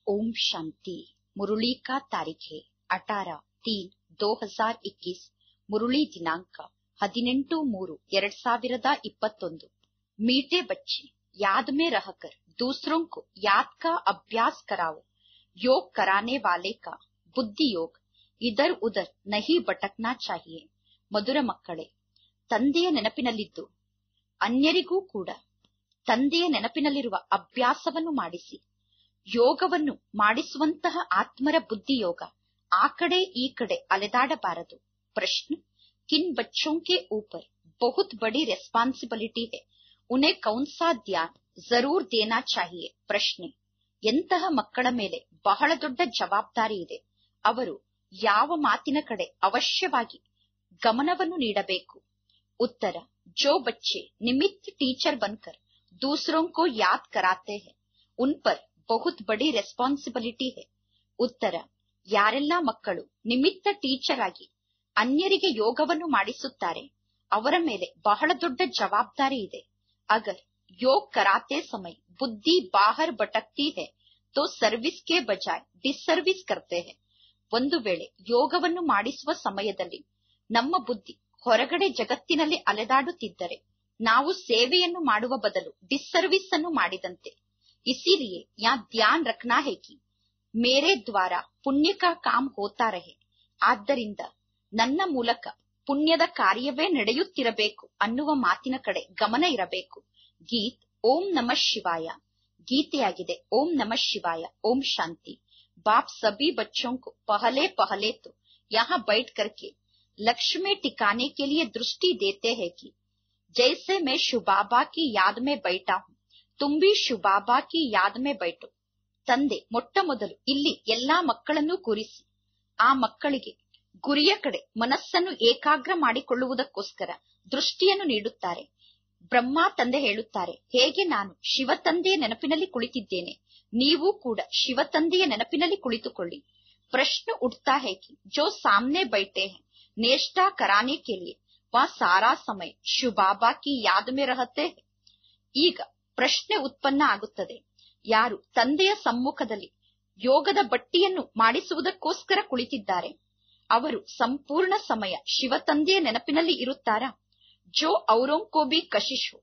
ओम शांति मुरली का तारीख है अठारह तीन दो हजार इक्कीस ಮುರುಳಿ ದಿನಾಂಕ ಹದಿನೆಂಟು ಮೂರು ಎರಡ್ ಸಾವಿರದ ಇಪ್ಪತ್ತೊಂದು मीठे बच्चे याद में रहकर दूसरों को याद का अभ्यास कराओ योग कराने वाले का बुद्धि योग ಇದರ್ ಉದರ್ ನಹಿ ಭಟಕ್ನಾ ಚಾಹಿಯೆ ಮಧುರ ಮಕ್ಕಳೇ ತಂದೆಯ ನೆನಪಿನಲ್ಲಿದ್ದು ಅನ್ಯರಿಗೂ ಕೂಡ ತಂದೆಯ ನೆನಪಿನಲ್ಲಿರುವ ಅಭ್ಯಾಸವನ್ನು ಮಾಡಿಸಿ ಯೋಗವನ್ನು ಮಾಡಿಸುವಂತಹ ಆತ್ಮರ ಬುದ್ಧಿ ಯೋಗ ಆ ಕಡೆ ಈ ಕಡೆ ಅಲೆದಾಡಬಾರದು प्रश्न किन बच्चों के ऊपर बहुत बड़ी रेस्पॉन्सिबिलिटी है उन्हें कौन सा ध्यान जरूर देना चाहिए ಪ್ರಶ್ನೆ ಎಂತಹ ಮಕ್ಕಳ ಮೇಲೆ ಬಹಳ ದೊಡ್ಡ ಜವಾಬ್ದಾರಿ ಇದೆ ಅವರು ಯಾವ ಮಾತಿನ ಕಡೆ ಅವಶ್ಯವಾಗಿ ಗಮನವನ್ನು ನೀಡಬೇಕು ಉತ್ತರ जो बच्चे निमित्त टीचर बनकर दूसरों को याद कराते हैं उन पर बहुत बड़ी रेस्पॉन्सिबिलिटी है ಉತ್ತರ ಯಾರೆಲ್ಲ ಮಕ್ಕಳು ನಿಮಿತ್ತ ಟೀಚರ್ ಆಗಿ ಅನ್ಯರಿಗೆ ಯೋಗವನ್ನು ಮಾಡಿಸುತ್ತಾರೆ ಅವರ ಮೇಲೆ ಬಹಳ ದೊಡ್ಡ ಜವಾಬ್ದಾರಿ ಇದೆ ಅಗರ್ ಯೋಗ ಕರಾತೆ ಸಮಯ ಬುದ್ಧಿ ಬಾಹರ್ ಭಟಕ್ತಿ ಹೇ ತೋ ಸರ್ವಿಸ್ ಕೆ ಬಜಾಯ್ ಡಿಸ್ಸರ್ವಿಸ್ ಕರ್ತೆ ಹೇ ಒಂದು ವೇಳೆ ಯೋಗವನ್ನು ಮಾಡಿಸುವ ಸಮಯದಲ್ಲಿ ನಮ್ಮ ಬುದ್ಧಿ ಹೊರಗಡೆ ಜಗತ್ತಿನಲ್ಲಿ ಅಲೆದಾಡುತ್ತಿದ್ದರೆ ನಾವು ಸೇವೆಯನ್ನು ಮಾಡುವ ಬದಲು ಡಿಸ್ಸರ್ವಿಸ್ ಅನ್ನು ಮಾಡಿದಂತೆ ಇಸಿಲಿಯೇ ಯಾ ಧ್ಯಾನ್ ರಖನಾ ಹೇ ಕಿ ಮೇರೆ ದ್ವಾರ ಪುಣ್ಯ ಕಾ ಕಾಮ್ ಹೋತಾ ರಹೆ ಆದ್ದರಿಂದ ನನ್ನ ಮೂಲಕ ಪುಣ್ಯದ ಕಾರ್ಯವೇ ನಡೆಯುತ್ತಿರಬೇಕು ಅನ್ನುವ ಮಾತಿನ ಕಡೆ ಗಮನ ಇರಬೇಕು ಗೀತ್ ಓಂ ನಮ ಶಿವಾಯ ಗೀತೆಯಾಗಿದೆ ಓಂ ನಮ ಶಿವಾಯ ಓಂ ಶಾಂತಿ ಬಾಪ್ ಸಭಿ ಬಚ್ಚೋं को पहले पहले तो यहाँ बैठ करके लक्ष्य में टिकाने के लिए दृष्टि देते हैं कि जैसे मैं शुबाबा की याद में बैठा हूँ तुम भी शुबाबा की याद में बैठो ತಂದೆ ಮೊಟ್ಟ ಮೊದಲು ಇಲ್ಲಿ ಎಲ್ಲಾ ಮಕ್ಕಳನ್ನು ಕೂರಿಸಿ ಆ ಮಕ್ಕಳಿಗೆ ಗುರಿಯ ಕಡೆ ಮನಸ್ಸನ್ನು ಏಕಾಗ್ರ ಮಾಡಿಕೊಳ್ಳುವುದಕ್ಕೋಸ್ಕರ ದೃಷ್ಟಿಯನ್ನು ನೀಡುತ್ತಾರೆ ಬ್ರಹ್ಮ ತಂದೆ ಹೇಳುತ್ತಾರೆ ಹೇಗೆ ನಾನು ಶಿವ ತಂದೆಯ ನೆನಪಿನಲ್ಲಿ ಕುಳಿತಿದ್ದೇನೆ ನೀವು ಕೂಡ ಶಿವ ತಂದೆಯ ನೆನಪಿನಲ್ಲಿ ಕುಳಿತುಕೊಳ್ಳಿ ಪ್ರಶ್ನೆ ಉಡ್ತಾ है कि जो सामने बैठे हैं नेष्टा कराने के लिए वह सारा समय ಶಿವಬಾಬಾ ಕಿ ಯಾದ್ ಮೇ ರಹತೆ ಈಗ ಪ್ರಶ್ನೆ ಉತ್ಪನ್ನ ಆಗುತ್ತದೆ ಯಾರು ತಂದೆಯ ಸಮ್ಮುಖದಲ್ಲಿ ಯೋಗದ ಬಟ್ಟಿಯನ್ನು ಮಾಡಿಸುವುದಕ್ಕೋಸ್ಕರ ಕುಳಿತಿದ್ದಾರೆ ಅವರು ಸಂಪೂರ್ಣ ಸಮಯ ಶಿವ ತಂದೆಯ ನೆನಪಿನಲ್ಲಿ ಇರುತ್ತಾರಾ ಜೋ ಔರೋಂಕೋಬಿ ಕಶಿಶು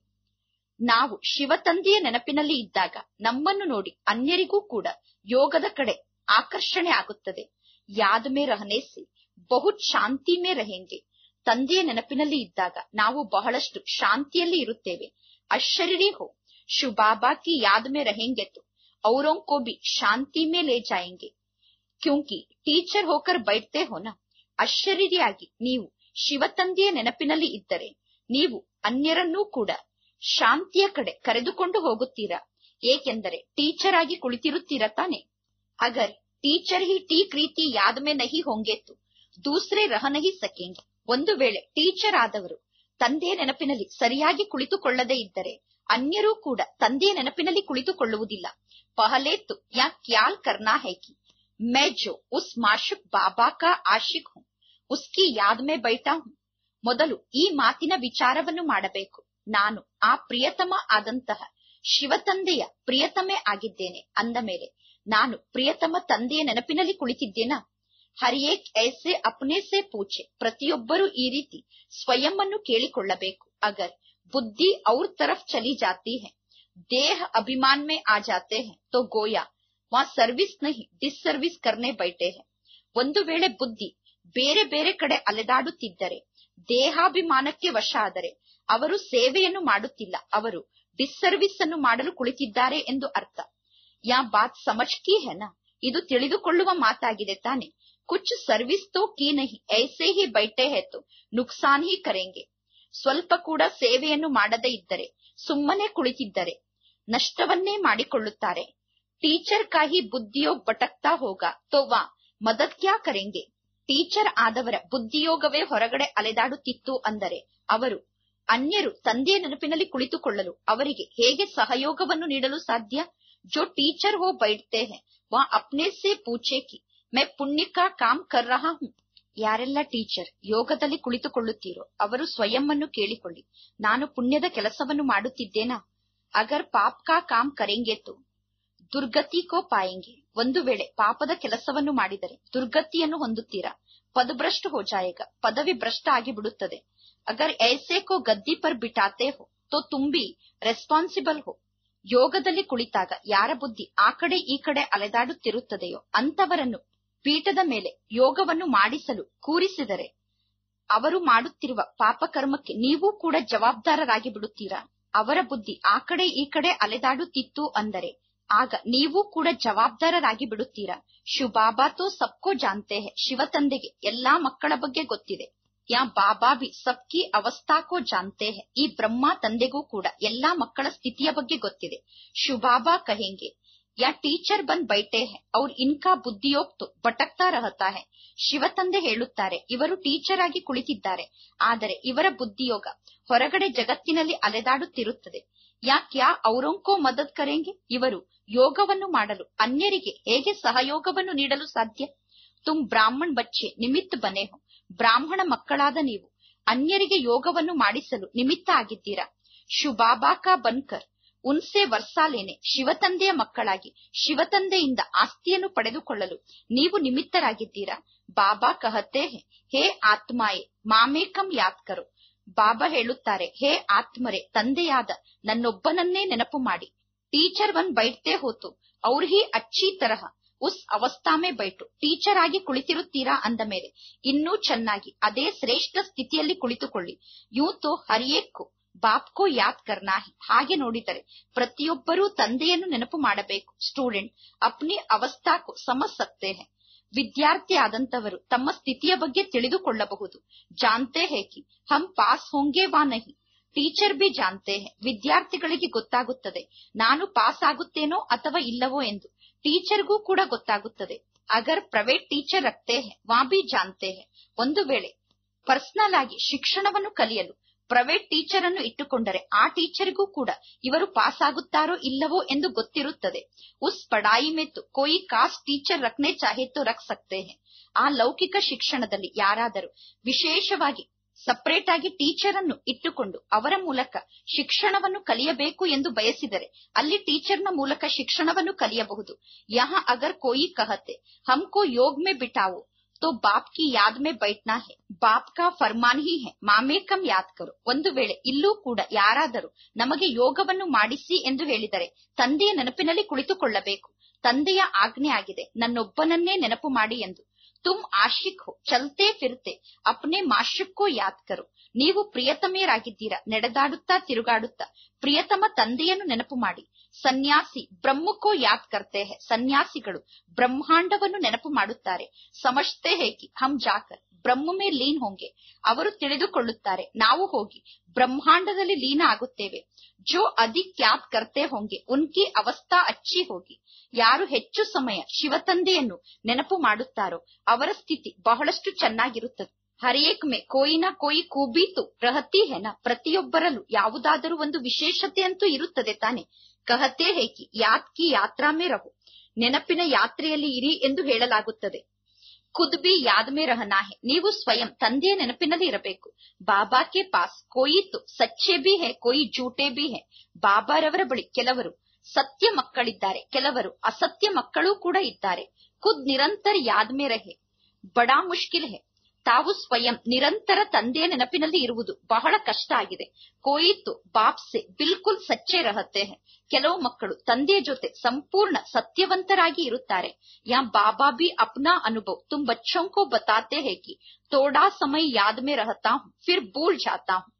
ನಾವು ಶಿವ ತಂದೆಯ ನೆನಪಿನಲ್ಲಿ ಇದ್ದಾಗ ನಮ್ಮನ್ನು ನೋಡಿ ಅನ್ಯರಿಗೂ ಕೂಡ ಯೋಗದ ಕಡೆ ಆಕರ್ಷಣೆ ಆಗುತ್ತದೆ ಯಾದ ಮೇ ರಹನೆ ಸೆ ಬಹುತ್ ಶಾಂತಿ ಮೇ ರಹೆಂಗೆ ತಂದೆಯ ನೆನಪಿನಲ್ಲಿ ಇದ್ದಾಗ ನಾವು ಬಹಳಷ್ಟು ಶಾಂತಿಯಲ್ಲಿ ಇರುತ್ತೇವೆ ಅಶರೀರಿ ಹೋ ಶಿವಬಾಬಾ ಕಿ ಯಾದ್ ಮೇ रहेंगे तो औरों को भी शांति में ले जाएंगे ಕ್ಯೂಂಕಿ ಟೀಚರ್ ಹೋಕರ್ ಬೈಡ್ತೆ ಹೋನ ಅಶರೀರಿಯಾಗಿ ನೀವು ಶಿವ ತಂದೆಯ ನೆನಪಿನಲ್ಲಿ ಇದ್ದರೆ ನೀವು ಅನ್ಯರನ್ನೂ ಕೂಡ ಶಾಂತಿಯ ಕಡೆ ಕರೆದುಕೊಂಡು ಹೋಗುತ್ತೀರಾ ಏಕೆಂದರೆ ಟೀಚರ್ ಆಗಿ ಕುಳಿತಿರುತ್ತೀರ ತಾನೆ ಅಗರ್ ಟೀಚರ್ ಹಿ ಟೀಕ್ ರೀತಿ ಯಾದ ಮೇ ನಹಿ ಹೊಂಗೆತ್ತು ದೂಸರೆ ರಹ ನಹಿ ಸಕೆಂಗೆ ಒಂದು ವೇಳೆ ಟೀಚರ್ ಆದವರು ತಂದೆಯ ನೆನಪಿನಲ್ಲಿ ಸರಿಯಾಗಿ ಕುಳಿತುಕೊಳ್ಳದೇ ಇದ್ದರೆ ಅನ್ಯರೂ ಕೂಡ ತಂದೆಯ ನೆನಪಿನಲ್ಲಿ ಕುಳಿತುಕೊಳ್ಳುವುದಿಲ್ಲ ಪಹಲೇತು ಯಾ ಕ್ಯಾಲ್ ಕರ್ನಾ ಹೈ ಕಿ मैं जो उस माशुक बाबा का आशिक हूँ उसकी याद में बैठा हूँ ಮೊದಲು ಈ ಮಾತಿನ ವಿಚಾರವನ್ನು ಮಾಡಬೇಕು ನಾನು ಆ ಪ್ರಿಯತಮ ಆದಂತಹ ಶಿವತಂದೆಯ ಪ್ರಿಯತಮೆ ಆಗಿದ್ದೇನೆ ಅಂದ ಮೇಲೆ ನಾನು ಪ್ರಿಯತಮ ತಂದೆಯ ನೆನಪಿನಲ್ಲಿ ಕುಳಿತಿದ್ದೇನಾ ಹರಿಯೇಕ್ ಐಸೆ ಅಪ್ನೆ ಸೆ ಪೂಚೆ ಪ್ರತಿಯೊಬ್ಬರೂ ಈ ರೀತಿ ಸ್ವಯಂ ಅನ್ನು ಕೇಳಿಕೊಳ್ಳಬೇಕು ಅಗರ್ बुद्धि और तरफ चली जाती है देह अभिमान में आ जाते हैं तो गोया वहां ಸರ್ವಿಸ್ ನಹಿ ಡಿಸ್ಸರ್ವಿಸ್ ಕರ್ನೆ ಬೈಟೆ ಹೇ ಒಂದು ವೇಳೆ ಬುದ್ಧಿ ಬೇರೆ ಬೇರೆ ಕಡೆ ಅಲೆದಾಡುತ್ತಿದ್ದರೆ ದೇಹಾಭಿಮಾನಕ್ಕೆ ವಶ ಆದರೆ ಅವರು ಸೇವೆಯನ್ನು ಮಾಡುತ್ತಿಲ್ಲ ಅವರು ಡಿಸ್ಸರ್ವಿಸ್ ಅನ್ನು ಮಾಡಲು ಕುಳಿತಿದ್ದಾರೆ ಎಂದು ಅರ್ಥ ಯಾ ಬಾತ್ ಸಮಜ್ಕಿ ಹೆನ ಇದು ತಿಳಿದುಕೊಳ್ಳುವ ಮಾತಾಗಿದೆ ತಾನೆ ಕುಚ್ ಸರ್ವಿಸ್ ತೋ ಕಿ ನಹಿ ಐಸೆ ಹಿ ಬೈಟೆ ಹೇ ತೋ ನುಕ್ಸಾನ್ ಹಿ ಕರೆಂಗೆ ಸ್ವಲ್ಪ ಕೂಡ ಸೇವೆಯನ್ನು ಮಾಡದೇ ಇದ್ದರೆ ಸುಮ್ಮನೆ ಕುಳಿತಿದ್ದರೆ ನಷ್ಟವನ್ನೇ ಮಾಡಿಕೊಳ್ಳುತ್ತಾರೆ ಟೀಚರ್ ಕಾಹಿ ಬುದ್ಧಿಯೋಗ ಭಟಕ್ತಾ ಹೋಗ ತೋ ವಾ ಮದದ್ ಕ್ಯಾ ಕರೆಂಗೆ ಟೀಚರ್ ಆದವರ ಬುದ್ಧಿಯೋಗವೇ ಹೊರಗಡೆ ಅಲೆದಾಡುತ್ತಿತ್ತು ಅಂದರೆ ಅವರು ಅನ್ಯರು ತಂದೆಯ ನೆನಪಿನಲ್ಲಿ ಕುಳಿತುಕೊಳ್ಳಲು ಅವರಿಗೆ ಹೇಗೆ ಸಹಯೋಗವನ್ನು ನೀಡಲು ಸಾಧ್ಯ ಜೋ ಟೀಚರ್ ಹೋ ಬೈಡ್ತೆ ಹೇ ವಾ ಅಪ್ನೆ ಸೆ ಪೂಛೆ ಕಿ ಮೈ ಪುಣ್ಯ ಕಾ ಕಾಮ್ ಕರ್ ರಹಾ ಹೂಂ ಯಾರೆಲ್ಲ ಟೀಚರ್ ಯೋಗದಲ್ಲಿ ಕುಳಿತುಕೊಳ್ಳುತ್ತೀರೋ ಅವರು ಸ್ವಯಂ ಅನ್ನು ಕೇಳಿಕೊಳ್ಳಿ ನಾನು ಪುಣ್ಯದ ಕೆಲಸವನ್ನು ಮಾಡುತ್ತಿದ್ದೇನಾ ಅಗರ್ ಪಾಪ್ ಕಾ ಕಾಮ್ ಕರೆಂಗೆ ತೋ ದುರ್ಗತಿ ಕೋ ಪಾಯೆಂಗೆ ಒಂದು ವೇಳೆ ಪಾಪದ ಕೆಲಸವನ್ನು ಮಾಡಿದರೆ ದುರ್ಗತಿಯನ್ನು ಹೊಂದುತ್ತೀರಾ ಪದಭ್ರಷ್ಟ ಹೋ ಜಾಯೇಗ ಪದವಿ ಭ್ರಷ್ಟ ಆಗಿ ಬಿಡುತ್ತದೆ ಅಗರ್ ಐಸೆ ಕೋ ಗದ್ದಿ ಪರ್ ಬಿಟಾತೆ ಹೋ ತೋ ತುಂಬಿ ರೆಸ್ಪಾನ್ಸಿಬಲ್ ಹೋ ಯೋಗದಲ್ಲಿ ಕುಳಿತಾಗ ಯಾರ ಬುದ್ಧಿ ಆ ಕಡೆ ಈ ಕಡೆ ಅಲೆದಾಡುತ್ತಿರುತ್ತದೆಯೋ ಅಂತವರನ್ನು ಪೀಠದ ಮೇಲೆ ಯೋಗವನ್ನು ಮಾಡಿಸಲು ಕೂರಿಸಿದರೆ ಅವರು ಮಾಡುತ್ತಿರುವ ಪಾಪಕರ್ಮಕ್ಕೆ ನೀವೂ ಕೂಡ ಜವಾಬ್ದಾರರಾಗಿ ಬಿಡುತ್ತೀರಾ ಅವರ ಬುದ್ಧಿ ಆ ಕಡೆ ಈ ಕಡೆ ಅಲೆದಾಡುತ್ತಿತ್ತು ಅಂದರೆ ಆಗ ನೀವು ಕೂಡ ಜವಾಬ್ದಾರರಾಗಿ ಬಿಡುತ್ತೀರಾ ಶಿವಬಾಬಾ ತೋ ಸಬ್ಕೋ ಜಾನ್ತೆ ಹೇ ಶಿವ ತಂದೆಗೆ ಎಲ್ಲಾ ಮಕ್ಕಳ ಬಗ್ಗೆ ಗೊತ್ತಿದೆ ಯಾ ಬಾಬಾ ಬಿ ಸಬ್ಕಿ ಅವಸ್ಥಾಕೋ ಜಾನ್ತೆ ಹೇ ಈ ಬ್ರಹ್ಮ ತಂದೆಗೂ ಕೂಡ ಎಲ್ಲಾ ಮಕ್ಕಳ ಸ್ಥಿತಿಯ ಬಗ್ಗೆ ಗೊತ್ತಿದೆ ಶಿವಬಾಬಾ ಕಹೆಂಗೆ ಯಾ ಟೀಚರ್ ಬಂದ್ ಬೈಟೆ ಹೇ ಅವ್ರ ಇನ್ಕಾ ಬುದ್ಧಿಯೋಗ್ತು ಭಟಕ್ತಾ ರಹತಾ ಹೇ ಶಿವ ತಂದೆ ಹೇಳುತ್ತಾರೆ ಇವರು ಟೀಚರ್ ಆಗಿ ಕುಳಿತಿದ್ದಾರೆ ಆದರೆ ಇವರ ಬುದ್ಧಿಯೋಗ ಹೊರಗಡೆ ಜಗತ್ತಿನಲ್ಲಿ ಅಲೆದಾಡುತ್ತಿರುತ್ತದೆ ಯಾಕ್ಯಾ ಅವರೊಂಕೋ ಮದದ್ ಕರೆಂಗೆ ಇವರು ಯೋಗವನ್ನು ಮಾಡಲು ಅನ್ಯರಿಗೆ ಹೇಗೆ ಸಹಯೋಗವನ್ನು ನೀಡಲು ಸಾಧ್ಯ ತುಮ್ ಬ್ರಾಹ್ಮಣ್ ಬಚ್ಚೆ ನಿಮಿತ್ತ ಬನೆ ಹೋ ಬ್ರಾಹ್ಮಣ ಮಕ್ಕಳಾದ ನೀವು ಅನ್ಯರಿಗೆ ಯೋಗವನ್ನು ಮಾಡಿಸಲು ನಿಮಿತ್ತ ಆಗಿದ್ದೀರಾ ಶುಬಾಬಾ ಕಾ ಬನ್ಕರ್ ಉನ್ಸೆ ವರ್ಸಾಲೇನೆ ಶಿವತಂದೆಯ ಮಕ್ಕಳಾಗಿ ಶಿವತಂದೆಯಿಂದ ಆಸ್ತಿಯನ್ನು ಪಡೆದುಕೊಳ್ಳಲು ನೀವು ನಿಮಿತ್ತರಾಗಿದ್ದೀರಾ ಬಾಬಾ ಕಹತೆ ಹೇ ಹೇ ಆತ್ಮಾಯೇ ಮಾಮೇಕಂ ಯಾದ್ ಕರೋ ಬಾಬಾ ಹೇಳುತ್ತಾರೆ ಹೇ ಆತ್ಮರೇ ತಂದೆಯಾದ ನನ್ನೊಬ್ಬನನ್ನೇ ನೆನಪು ಮಾಡಿ ಟೀಚರ್ ಬಂದ್ ಬೈಟ್ತೆ ಹೋತು ಅವ್ರ ಹಿ ಅಚ್ಚಿ ತರಹ ಉಸ್ ಅವಸ್ಥಾಮೆ ಬೈಟು ಟೀಚರ್ ಆಗಿ ಕುಳಿತಿರುತ್ತೀರಾ ಅಂದ ಮೇಲೆ ಇನ್ನೂ ಚೆನ್ನಾಗಿ ಅದೇ ಶ್ರೇಷ್ಠ ಸ್ಥಿತಿಯಲ್ಲಿ ಕುಳಿತುಕೊಳ್ಳಿ ಯೂತೋ ಹರಿಯೇಕ್ಕು ಬಾಪ್ಕೋ ಯಾದ್ ಕರ್ನಾ ಹಿ ಹಾಗೆ ನೋಡಿದರೆ ಪ್ರತಿಯೊಬ್ಬರೂ ತಂದೆಯನ್ನು ನೆನಪು ಮಾಡಬೇಕು ಸ್ಟೂಡೆಂಟ್ ಅಪ್ನಿ ಅವಸ್ಥಾಕು ಸಮಸಕ್ತೆ ಹೇ ವಿದ್ಯಾರ್ಥಿ ಆದಂತವರು ತಮ್ಮ ಸ್ಥಿತಿಯ ಬಗ್ಗೆ ತಿಳಿದುಕೊಳ್ಳಬಹುದು ಜಾನ್ತೆ ಹೇಕಿ ಹಮ್ ಪಾಸ್ ಹೋಂಗೆ ವಾ ನಹಿ ಟೀಚರ್ ಬಿ ಜಾನ್ತೆ ಹೇ ವಿದ್ಯಾರ್ಥಿಗಳಿಗೆ ಗೊತ್ತಾಗುತ್ತದೆ ನಾನು ಪಾಸ್ ಆಗುತ್ತೇನೋ ಅಥವಾ ಇಲ್ಲವೋ ಎಂದು ಟೀಚರ್ಗೂ ಕೂಡ ಗೊತ್ತಾಗುತ್ತದೆ ಅಗರ್ ಪ್ರೈವೇಟ್ ಟೀಚರ್ ರಕ್ತೆ ಹೇ ವಾ ಬಿ ಜಾನ್ತೆ ಹೇ ಒಂದು ವೇಳೆ ಪರ್ಸನಲ್ ಆಗಿ ಶಿಕ್ಷಣವನ್ನು ಕಲಿಯಲು ಪ್ರೈವೇಟ್ ಟೀಚರ್ ಅನ್ನು ಇಟ್ಟುಕೊಂಡರೆ ಆ ಟೀಚರ್ಗೂ ಕೂಡ ಇವರು ಪಾಸ್ ಆಗುತ್ತಾರೋ ಇಲ್ಲವೋ ಎಂದು ಗೊತ್ತಿರುತ್ತದೆ ಉಸ್ ಪಡಾಯಿ ಮೇತು ಕೋಯಿ ಕಾಸ್ ಟೀಚರ್ ರಕ್ನೆ ಚಾಹೆ ತೋ ರಕ್ ಸಕ್ತೆ ಹೇ ಆ ಲೌಕಿಕ ಶಿಕ್ಷಣದಲ್ಲಿ ಯಾರಾದರೂ ವಿಶೇಷವಾಗಿ ಸಪರೇಟ್ ಆಗಿ ಟೀಚರ್ ಅನ್ನು ಇಟ್ಟುಕೊಂಡು ಅವರ ಮೂಲಕ ಶಿಕ್ಷಣವನ್ನು ಕಲಿಯಬೇಕು ಎಂದು ಬಯಸಿದರೆ ಅಲ್ಲಿ ಟೀಚರ್ನ ಮೂಲಕ ಶಿಕ್ಷಣವನ್ನು ಕಲಿಯಬಹುದು ಯಹ ಅಗರ್ ಕೋಯಿ ಕಹತೆ ಹಮ್ಕೋ ಯೋಗ್ ಮೇ ಬಿಟಾವೋ तो बाप की याद में बैठना है ಬಾಪ್ ಕಾ ಫರ್ಮಾನ್ ಹಿ ಹೇ ಮಾಮೇಕಂ ಯಾದ್ ಕರು ಒಂದು ವೇಳೆ ಇಲ್ಲೂ ಕೂಡ ಯಾರಾದರೂ ನಮಗೆ ಯೋಗವನ್ನು ಮಾಡಿಸಿ ಎಂದು ಹೇಳಿದರೆ ತಂದೆಯ ನೆನಪಿನಲ್ಲಿ ಕುಳಿತುಕೊಳ್ಳಬೇಕು ತಂದೆಯ ಆಜ್ಞೆ ಆಗಿದೆ ನನ್ನೊಬ್ಬನನ್ನೇ ನೆನಪು ಮಾಡಿ ಎಂದು ತುಮ್ ಆಶಿಕ್ ಹೋ ಚಲ್ತೆ ಫಿರ್ತೆ ಅಪ್ನೆ ಮಾಶಿಕ್ಕೋ ಯಾದ್ ಕರು ನೀವು ಪ್ರಿಯತಮೆಯರಾಗಿದ್ದೀರಾ ನಡೆದಾಡುತ್ತಾ ತಿರುಗಾಡುತ್ತಾ ಪ್ರಿಯತಮ ತಂದೆಯನ್ನು ನೆನಪು ಮಾಡಿ ಸನ್ಯಾಸಿ ಬ್ರಹ್ಮಕ್ಕೋ ಯಾದ್ ಕರ್ತೆ ಹೇ ಸನ್ಯಾಸಿಗಳು ಬ್ರಹ್ಮಾಂಡವನ್ನು ನೆನಪು ಮಾಡುತ್ತಾರೆ ಸಮಜ್ತೆ ಹೇಗಿ ಹಮ್ ಜಾಕರ್ ಬ್ರಹ್ಮ ಮೇ ಲೀನ್ ಹೋಂಗೆ ಅವರು ತಿಳಿದುಕೊಳ್ಳುತ್ತಾರೆ ನಾವು ಹೋಗಿ ಬ್ರಹ್ಮಾಂಡದಲ್ಲಿ ಲೀನ ಆಗುತ್ತೇವೆ ಜೋ ಅಧಿಕ್ ಯಾದ್ ಕರ್ತೆ ಹೋಂಗೆ ಉನ್ಕಿ ಅವಸ್ಥಾ ಅಚ್ಚಿ ಹೋಗಿ ಯಾರು ಹೆಚ್ಚು ಸಮಯ ಶಿವತಂದೆಯನ್ನು ನೆನಪು ಮಾಡುತ್ತಾರೋ ಅವರ ಸ್ಥಿತಿ ಬಹಳಷ್ಟು ಚೆನ್ನಾಗಿರುತ್ತದೆ ಹರೇಕ್ ಮೇ ಕೋಯಿನ ಕೋಯಿ ಕೂಬೀತು ರಹತಿ ಹೆನ ಪ್ರತಿಯೊಬ್ಬರಲ್ಲೂ ಯಾವುದಾದರೂ ಒಂದು ವಿಶೇಷತೆ ಅಂತೂ ಇರುತ್ತದೆ ತಾನೆ ಕಹತೆ ಹೇಕಿ ಯಾತ್ ಕಿ ಯಾತ್ರಾ ಮೇ ರಹು ನೆನಪಿನ ಯಾತ್ರೆಯಲ್ಲಿ ಇರಿ ಎಂದು ಹೇಳಲಾಗುತ್ತದೆ ಖುದ್ ಬಿ ಯಾದ್ ಮೇ ರಹನಾ ಹೇ ನೀವು ಸ್ವಯಂ ತಂದೆಯ ನೆನಪಿನಲ್ಲಿ ಇರಬೇಕು ಬಾಬಾ ಕೆ ಪಾಸ್ ಕೋಯಿ ತು ಸಚ್ಚೆ ಬಿ ಹೇ ಕೋಯಿ ಜೂಟೆ ಬಿ ಹೇ ಬಾಬಾರವರ ಬಳಿ ಕೆಲವರು ಸತ್ಯ ಮಕ್ಕಳಿದ್ದಾರೆ ಕೆಲವರು ಅಸತ್ಯ ಮಕ್ಕಳೂ ಕೂಡ ಇದ್ದಾರೆ ಖುದ್ ನಿರಂತರ ಯಾದ್ ಮೇ ರಹೆ ಬಡಾ ಮುಷ್ಕಿಲ್ ಹೇ ತಾವು ಸ್ವಯಂ ನಿರಂತರ ತಂದೆಯ ನೆನಪಿನಲ್ಲಿ ಇರುವುದು ಬಹಳ ಕಷ್ಟ ಆಗಿದೆ ಕೋಯಿತು ಬಾಪ್ಸೆ ಬಿಲ್ಕುಲ್ ಸಚ್ಚೆ ರಹತೆ ಹೇ ಕೆಲವು ಮಕ್ಕಳು ತಂದೆಯ ಜೊತೆ ಸಂಪೂರ್ಣ ಸತ್ಯವಂತರಾಗಿ ಇರುತ್ತಾರೆ ಯಾ ಬಾಬಾ ಬಿ ಅಪ್ನಾ ಅನುಭವ್ ತುಮ್ ಬಚ್ಚೋಂ ಕೋ ಬತಾತೆ ಹೇ ಕಿ ತೋಡಾ ಸಮಯ ಯಾದ್ ಮೇ ರಹತಾ ಹೂಂ ಫಿರ್ ಭೂಲ್ ಜಾತಾ ಹೂಂ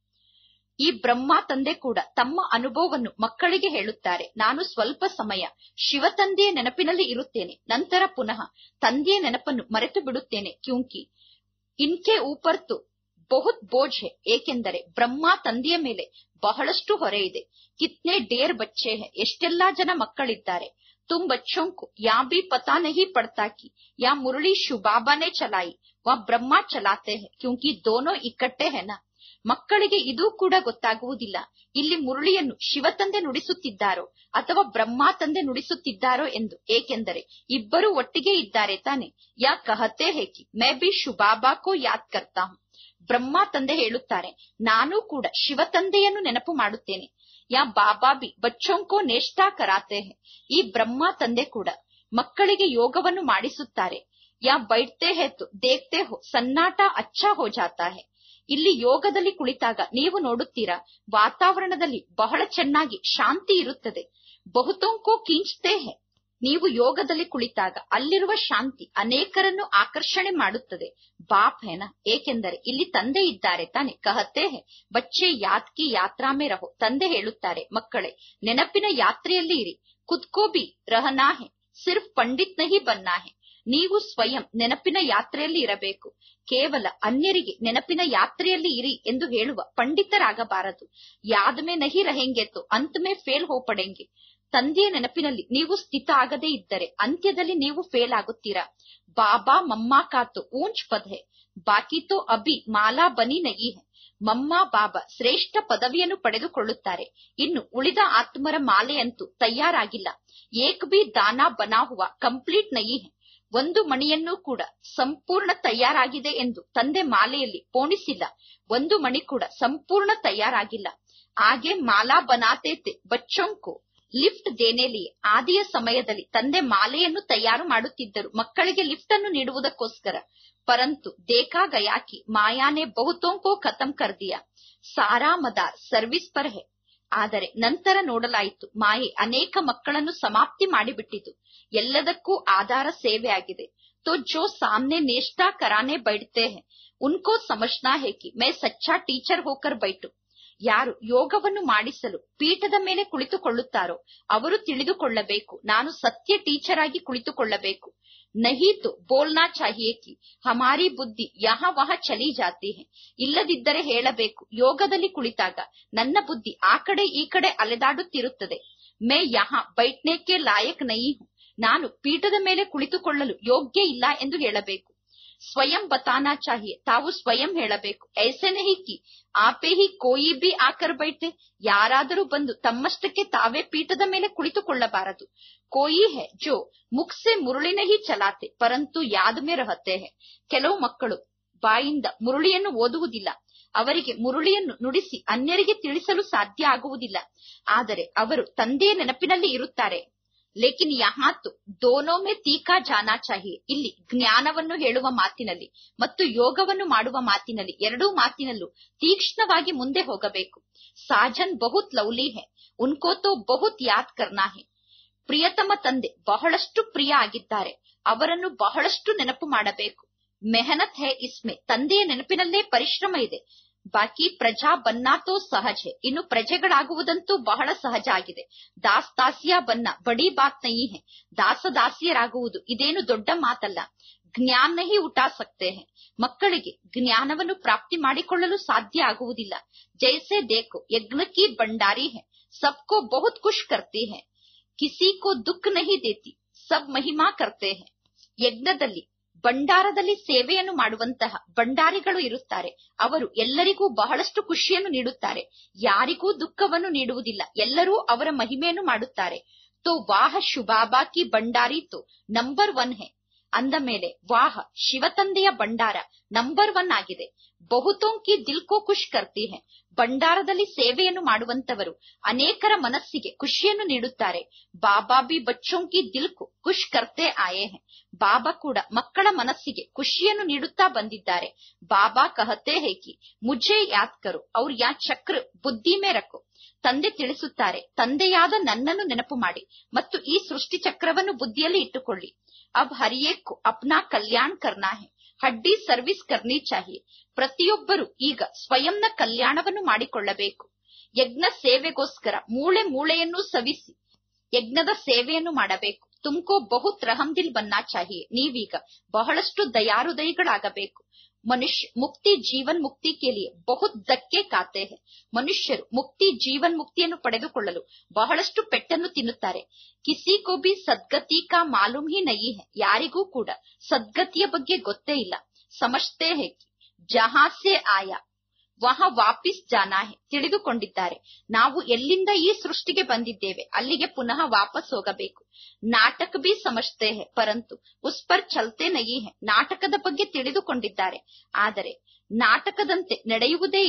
ಈ ಬ್ರಹ್ಮ ತಂದೆ ಕೂಡ ತಮ್ಮ ಅನುಭವವನ್ನು ಮಕ್ಕಳಿಗೆ ಹೇಳುತ್ತಾರೆ ನಾನು ಸ್ವಲ್ಪ ಸಮಯ ಶಿವ ತಂದೆಯ ನೆನಪಿನಲ್ಲಿ ಇರುತ್ತೇನೆ ನಂತರ ಪುನಃ ತಂದೆಯ ನೆನಪನ್ನು ಮರೆತು ಬಿಡುತ್ತೇನೆ ಕ್ಯೂಂಕಿ ಇನ್ಕೆ ಊಪರ್ ತು ಬಹುತ್ ಬೋಜ್ ಹೇ ಏಕೆಂದರೆ ಬ್ರಹ್ಮ ತಂದೆಯ ಮೇಲೆ ಬಹಳಷ್ಟು ಹೊರೆ ಇದೆ ಕಿತ್ನೆ ಡೇರ್ ಬಚ್ಚೆ ಹೇ ಎಷ್ಟೆಲ್ಲಾ ಜನ ಮಕ್ಕಳಿದ್ದಾರೆ ತುಮ್ ಬಚ್ಚೋಂ ಕೋ ಯಾ ಬಿ ಪತಾ ನಹಿ ಪಡ್ತಾ ಕಿ ಯಾ ಮುರಳಿ ಶುಬಾಬಾನೆ ಚಲಾಯಿ ವಾ ಬ್ರಹ್ಮ ಚಲಾತೆ ಹೇ ಕ್ಯೂಂಕಿ ದೋನೋ ಇಕ್ಕಟ್ಟೆ ಹೆನಾ ಮಕ್ಕಳಿಗೆ ಇದೂ ಕೂಡ ಗೊತ್ತಾಗುವುದಿಲ್ಲ ಇಲ್ಲಿ ಮುರಳಿಯನ್ನು ಶಿವತಂದೆ ನುಡಿಸುತ್ತಿದ್ದಾರೋ ಅಥವಾ ಬ್ರಹ್ಮ ತಂದೆ ನುಡಿಸುತ್ತಿದ್ದಾರೋ ಎಂದು ಏಕೆಂದರೆ ಇಬ್ಬರು ಒಟ್ಟಿಗೆ ಇದ್ದಾರೆ ತಾನೆ ಯಾ ಕಹತೆ ಹೇಕಿ ಮೇ ಬಿ ಶುಬಾಬಾ ಕೋ ಯಾದ್ ಕರ್ತಾ ಹೂಂ ಬ್ರಹ್ಮ ತಂದೆ ಹೇಳುತ್ತಾರೆ ನಾನು ಕೂಡ ಶಿವತಂದೆಯನ್ನು ನೆನಪು ಮಾಡುತ್ತೇನೆ ಯಾ ಬಾಬಾ ಬಿ ಬಚ್ಚೋಂಕೋ ನೇಷ್ಟಾ ಕರಾತೆ ಹೇ ಈ ಬ್ರಹ್ಮ ತಂದೆ ಕೂಡ ಮಕ್ಕಳಿಗೆ ಯೋಗವನ್ನು ಮಾಡಿಸುತ್ತಾರೆ ಯಾ ಬೈಡ್ತೆ ಹೇ ತೋ ದೇಖ್ತೆ ಹೋ ಸನ್ನಾಟ ಅಚ್ಚಾ ಹೋ ಜಾತಾ ಹೇ ಇಲ್ಲಿ ಯೋಗದಲ್ಲಿ ಕುಳಿತಾಗ ನೀವು ನೋಡುತ್ತೀರಾ ವಾತಾವರಣದಲ್ಲಿ ಬಹಳ ಚೆನ್ನಾಗಿ ಶಾಂತಿ ಇರುತ್ತದೆ ಬಹುತೋಂಕೋ ಕಿಂಚ್ತೆ ಹೇ ನೀವು ಯೋಗದಲ್ಲಿ ಕುಳಿತಾಗ ಅಲ್ಲಿರುವ ಶಾಂತಿ ಅನೇಕರನ್ನು ಆಕರ್ಷಣೆ ಮಾಡುತ್ತದೆ ಬಾಪ್ ಹೇನ ಏಕೆಂದರೆ ಇಲ್ಲಿ ತಂದೆ ಇದ್ದಾರೆ ತಾನೆ ಕಹತೆ ಹೇ ಬಚ್ಚೆ ಯಾತ್ ಕಿ ಯಾತ್ರಾ ಮೇ ರಹೋ ತಂದೆ ಹೇಳುತ್ತಾರೆ ಮಕ್ಕಳೇ ನೆನಪಿನ ಯಾತ್ರೆಯಲ್ಲಿ ಇರಿ ಖುದ್ಕೋ ಬಿ ರಹನಾ ಹೇ ಸಿರ್ಫ್ ಪಂಡಿತ್ ನಹಿ ಬನ್ನಾ ಹೇ ನೀವು ಸ್ವಯಂ ನೆನಪಿನ ಯಾತ್ರೆಯಲ್ಲಿ ಇರಬೇಕು ಕೇವಲ ಅನ್ಯರಿಗೆ ನೆನಪಿನ ಯಾತ್ರೆಯಲ್ಲಿ ಇರಿ ಎಂದು ಹೇಳುವ ಪಂಡಿತರಾಗಬಾರದು ಯಾದಮೇ ನಹಿ ರಹೆಂಗೆ ತೋ ಅಂತ್ ಮೇ ಫೇಲ್ ಹೋ ಪಡೆಂಗೆ ತಂದೆಯ ನೆನಪಿನಲ್ಲಿ ನೀವು ಸ್ಥಿತ ಆಗದೇ ಇದ್ದರೆ ಅಂತ್ಯದಲ್ಲಿ ನೀವು ಫೇಲ್ ಆಗುತ್ತೀರಾ ಬಾಬಾ ಮಮ್ಮಾ ಕಾತು ಊಂಚ್ ಪದ್ ಹೇ ಬಾಕಿ ತೋ ಅಭಿ ಮಾಲಾ ಬನಿ ನಗಿ ಹೇ ಮಮ್ಮ ಬಾಬಾ ಶ್ರೇಷ್ಠ ಪದವಿಯನ್ನು ಪಡೆದುಕೊಳ್ಳುತ್ತಾರೆ ಇನ್ನು ಉಳಿದ ಆತ್ಮರ ಮಾಲೆಯಂತೂ ತಯಾರಾಗಿಲ್ಲ ಏಕ್ ಬಿ ದಾನಾ ಬನಾ ಹುವ ಕಂಪ್ಲೀಟ್ ನಯಿ ಹೇ ಒಂದು ಮಣಿಯನ್ನು ಕೂಡ ಸಂಪೂರ್ಣ ತಯಾರಾಗಿದೆ ಎಂದು ತಂದೆ ಮಾಲೆಯಲ್ಲಿ ಪೋಣಿಸಿಲ್ಲ ಒಂದು ಮಣಿ ಕೂಡ ಸಂಪೂರ್ಣ ತಯಾರಾಗಿಲ್ಲ ಆಗೆ ಮಾಲಾ ಬನಾತೇತೆ ಬಚ್ಚೊಂಕು ಲಿಫ್ಟ್ ದೇನೇಲಿ ಆದಿಯ ಸಮಯದಲ್ಲಿ ತಂದೆ ಮಾಲೆಯನ್ನು ತಯಾರು ಮಾಡುತ್ತಿದ್ದರು ಮಕ್ಕಳಿಗೆ ಲಿಫ್ಟ್ ಅನ್ನು ನೀಡುವುದಕ್ಕೋಸ್ಕರ ಪರಂತು ದೇಖಾ ಗಯಾಕಿ ಮಾಯಾನೆ ಬಹುತೋಂಕೋ ಖತಂ ಕರ್ ದಿಯಾ ಸಾರಾ ಮದಾರ್ ಸರ್ವಿಸ್ ಪರ್ ಹೇ ಆದರೆ ನಂತರ ನೋಡಲಾಯಿತು ಮಾಯೆ ಅನೇಕ ಮಕ್ಕಳನ್ನು ಸಮಾಪ್ತಿ ಮಾಡಿಬಿಟ್ಟಿತು ಎಲ್ಲದಕ್ಕೂ ಆಧಾರ ಸೇವೆ ಆಗಿದೆ तो जो सामने नेश्ता कराने बैठते हैं उनको समझना है कि मैं सच्चा टीचर होकर बैठू ಯಾರು ಯೋಗವನ್ನು ಮಾಡಿಸಲು ಪೀಠದ ಮೇಲೆ ಕುಳಿತುಕೊಳ್ಳುತ್ತಾರೋ ಅವರು ತಿಳಿದುಕೊಳ್ಳಬೇಕು ನಾನು ಸತ್ಯ ಟೀಚರ್ ಆಗಿ ಕುಳಿತುಕೊಳ್ಳಬೇಕು ನಹೀತು ಬೋಲ್ನಾ ಚಾಹಿಯೇ ಕಿ ಹಮಾರಿ ಬುದ್ಧಿ ಯಹ ವಹ ಚಲಿ ಜಾತಿ ಹೇ ಇಲ್ಲದಿದ್ದರೆ ಹೇಳಬೇಕು ಯೋಗದಲ್ಲಿ ಕುಳಿತಾಗ ನನ್ನ ಬುದ್ಧಿ ಆ ಕಡೆ ಈ ಕಡೆ ಅಲೆದಾಡುತ್ತಿರುತ್ತದೆ ಮೇ ಯಹ ಬೈಟ್ನೇಕೆ ಲಾಯಕ್ ನಯಿ ಹೂ ನಾನು ಪೀಠದ ಮೇಲೆ ಕುಳಿತುಕೊಳ್ಳಲು ಯೋಗ್ಯ ಇಲ್ಲ ಎಂದು ಹೇಳಬೇಕು ಸ್ವಯಂ ಬತಾನಾ ಚಾಹಿಯೆ ತಾವು ಸ್ವಯಂ ಹೇಳಬೇಕು ಐಸೆ ನಹಿ ಕಿ ಆಪೇ ಹಿ ಕೋಯಿ ಬಿ ಆಕರ್ ಬೈಟೆ ಯಾರಾದರೂ ಬಂದು ತಮ್ಮಷ್ಟಕ್ಕೆ ತಾವೇ ಪೀಠದ ಮೇಲೆ ಕುಳಿತುಕೊಳ್ಳಬಾರದು ಕೋಯಿ ಹೇ ಜೋ ಮುಖ್ ಸೆ ಮುರುಳಿನ ಹಿ ಚಲಾತೆ ಪರಂತು ಯಾದ್ ಮೇ ರಹತೆ ಹೇ ಕೆಲವು ಮಕ್ಕಳು ಬಾಯಿಂದ ಮುರುಳಿಯನ್ನು ಓದುವುದಿಲ್ಲ ಅವರಿಗೆ ಮುರುಳಿಯನ್ನು ನುಡಿಸಿ ಅನ್ಯರಿಗೆ ತಿಳಿಸಲು ಸಾಧ್ಯ ಆಗುವುದಿಲ್ಲ ಆದರೆ ಅವರು ತಂದೆಯ ನೆನಪಿನಲ್ಲಿ ಇರುತ್ತಾರೆ ಲೇಕಿನ್ ಯಹಾ ತೋ ದೋನೋ ಮೇ ತೀಕಾ ಜಾನಾ ಚಾಹಿಯೆ ಇಲ್ಲಿ ಜ್ಞಾನವನ್ನು ಹೇಳುವ ಮಾತಿನಲ್ಲಿ ಮತ್ತು ಯೋಗವನ್ನು ಮಾಡುವ ಮಾತಿನಲ್ಲಿ ಎರಡೂ ಮಾತಿನಲ್ಲೂ ತೀಕ್ಷ್ಣವಾಗಿ ಮುಂದೆ ಹೋಗಬೇಕು ಸಾಜನ್ ಬಹುತ್ ಲವ್ಲಿ ಹೇ ಉನ್ಕೋ ತೋ ಬಹುತ್ ಯಾದ್ ಕರ್ನಾ ಹೇ ಪ್ರಿಯತಮ ತಂದೆ ಬಹಳಷ್ಟು ಪ್ರಿಯ ಆಗಿದ್ದಾರೆ ಅವರನ್ನು ಬಹಳಷ್ಟು ನೆನಪು ಮಾಡಬೇಕು ಮೆಹನತ್ ಹೇ ಇಸ್ಮೆ ತಂದೆಯ ನೆನಪಿನಲ್ಲೇ ಪರಿಶ್ರಮ ಇದೆ ಬಾಕಿ ಪ್ರಜಾ ಬನ್ನಾತೋ ಸಹಜ ಹೇ ಇನ್ನು ಪ್ರಜೆಗಳಾಗುವುದಂತೂ ಬಹಳ ಸಹಜ ಆಗಿದೆ ದಾಸ್ ದಾಸಿಯಾ ಬನ್ನ ಬಡಿ ಬಾತ್ ನಯಿ ಹೇ ದಾಸ ದಾಸಿಯರಾಗುವುದು ಇದೇನು ದೊಡ್ಡ ಮಾತಲ್ಲ ಜ್ಞಾನ ಹಿ ಉಟಾ ಸಕ್ತೆ ಹೇ ಮಕ್ಕಳಿಗೆ ಜ್ಞಾನವನ್ನು ಪ್ರಾಪ್ತಿ ಮಾಡಿಕೊಳ್ಳಲು ಸಾಧ್ಯ ಆಗುವುದಿಲ್ಲ ಜೈಸೆ ದೇಖೋ ಯಜ್ಞ ಕಿ ಭಂಡಾರಿ ಹೇ ಸಬ್ಕೋ ಬಹುತ್ ಖುಷ್ ಕರ್ತಿ ಹೇ ಕಿಸಿ ಕೋ ದುಃಖ ನಹಿ ದೇತಿ ಸಬ್ ಮಹಿಮಾ ಕರ್ತೆ ಹೇ ಯಜ್ಞದಲ್ಲಿ ಭಂಡಾರದಲ್ಲಿ ಸೇವೆಯನ್ನು ಮಾಡುವಂತಹ ಭಂಡಾರಿಗಳು ಇರುತ್ತಾರೆ ಅವರು ಎಲ್ಲರಿಗೂ ಬಹಳಷ್ಟು ಖುಷಿಯನ್ನು ನೀಡುತ್ತಾರೆ ಯಾರಿಗೂ ದುಃಖವನ್ನು ನೀಡುವುದಿಲ್ಲ ಎಲ್ಲರೂ ಅವರ ಮಹಿಮೆಯನ್ನು ಮಾಡುತ್ತಾರೆ ತೋ ವಾಹ ಶುಭಾಬಾ ಕಿ ಭಂಡಾರಿ ತೋ ನಂಬರ್ ಒನ್ ಹೇ ಅಂದ ಮೇಲೆ ವಾಹ ಶಿವತಂದೆಯ ಭಂಡಾರ ನಂಬರ್ ಒನ್ ಆಗಿದೆ ಬಹುತೋಂಕಿ ದಿಲ್ಕೋ ಖುಷ್ ಕರ್ತಿ ಹೇ ಭಂಡಾರದಲ್ಲಿ ಸೇವೆಯನ್ನು ಮಾಡುವಂತವರು ಅನೇಕರ ಮನಸ್ಸಿಗೆ ಖುಷಿಯನ್ನು ನೀಡುತ್ತಾರೆ ಬಾಬಾ ಬಿ ಬಚ್ಚೋಂಕಿ ದಿಲ್ಕು ಖುಷ್ ಕರ್ತೆ ಆಯೇ ಹೇ ಬಾಬಾ ಕೂಡ ಮಕ್ಕಳ ಮನಸ್ಸಿಗೆ ಖುಷಿಯನ್ನು ನೀಡುತ್ತಾ ಬಂದಿದ್ದಾರೆ ಬಾಬಾ ಕಹತೆ ಹೇ ಕಿ ಮುಜೆ ಯಾದ್ ಕರು ಅವ್ರ ಯಾ ಚಕ್ರ ಬುದ್ಧಿ ಮೇ ರಖೋ ತಂದೆ ತಿಳಿಸುತ್ತಾರೆ ತಂದೆಯಾದ ನನ್ನನ್ನು ನೆನಪು ಮಾಡಿ ಮತ್ತು ಈ ಸೃಷ್ಟಿ ಚಕ್ರವನ್ನು ಬುದ್ಧಿಯಲ್ಲಿ ಇಟ್ಟುಕೊಳ್ಳಿ ಅಬ್ ಹರಿಯೇಕು ಅಪ್ನಾ ಕಲ್ಯಾಣ್ ಕರ್ನಾ ಹೇ ಹಡ್ಡಿ ಸರ್ವಿಸ್ ಕರ್ನಿ ಚಾಹಿಯೆ ಪ್ರತಿಯೊಬ್ಬರು ಈಗ ಸ್ವಯಂನ ಕಲ್ಯಾಣವನ್ನು ಮಾಡಿಕೊಳ್ಳಬೇಕು ಯಜ್ಞ ಸೇವೆಗೋಸ್ಕರ ಮೂಳೆ ಮೂಳೆಯನ್ನು ಸವಿಸಿ ಯಜ್ಞದ ಸೇವೆಯನ್ನು ಮಾಡಬೇಕು ತುಮ್ಕೋ ಬಹುತ್ ರಹಂದಿಲ್ ಬನ್ನಾ ಚಾಹಿಯೆ ನೀವೀಗ ಬಹಳಷ್ಟು ದಯಾರುದಯಿಗಳಾಗಬೇಕು ಮನುಷ್ಯ ಮುಕ್ತಿ ಜೀವನ್ ಮುಕ್ತಿ ಕೇಳಿಯೇ ಬಹುತ್ ಧಕ್ಕೆ ಕಾತೆ ಹೇ ಮನುಷ್ಯರು ಮುಕ್ತಿ ಜೀವನ್ ಮುಕ್ತಿಯನ್ನು ಪಡೆದುಕೊಳ್ಳಲು ಬಹಳಷ್ಟು ಪೆಟ್ಟನ್ನು ತಿನ್ನುತ್ತಾರೆ ಕಿಸಿ ಕೋ ಬಿ ಸದ್ಗತಿ ಕಾ ಮಾಲೂಮ್ ಹಿ ನಯಿ ಹೇ ಯಾರಿಗೂ ಕೂಡ ಸದ್ಗತಿಯ ಬಗ್ಗೆ ಗೊತ್ತೇ ಇಲ್ಲ ಸಮಜ್ತೆ ಹೇ ಕಿ ಜಹಾ ಸೆ ಆಯಾ ವಹ ವಾಪಿಸ್ ಜಾನಾ ಹೇ ತಿಳಿದುಕೊಂಡಿದ್ದಾರೆ ನಾವು ಎಲ್ಲಿಂದ ಈ ಸೃಷ್ಟಿಗೆ ಬಂದಿದ್ದೇವೆ ಅಲ್ಲಿಗೆ ಪುನಃ ವಾಪಸ್ ಹೋಗಬೇಕು ನಾಟಕ ಬಿ ಸಮಜ್ತೆ ಹೇ ಪರಂತು ಉಸ್ ಪರ್ ಚಲ್ತೆ ನಯಿ ಹೇ ನಾಟಕದ ಬಗ್ಗೆ ತಿಳಿದುಕೊಂಡಿದ್ದಾರೆ ಆದರೆ ನಾಟಕದಂತೆ ನಡೆಯುವುದೇ ಇಲ್ಲ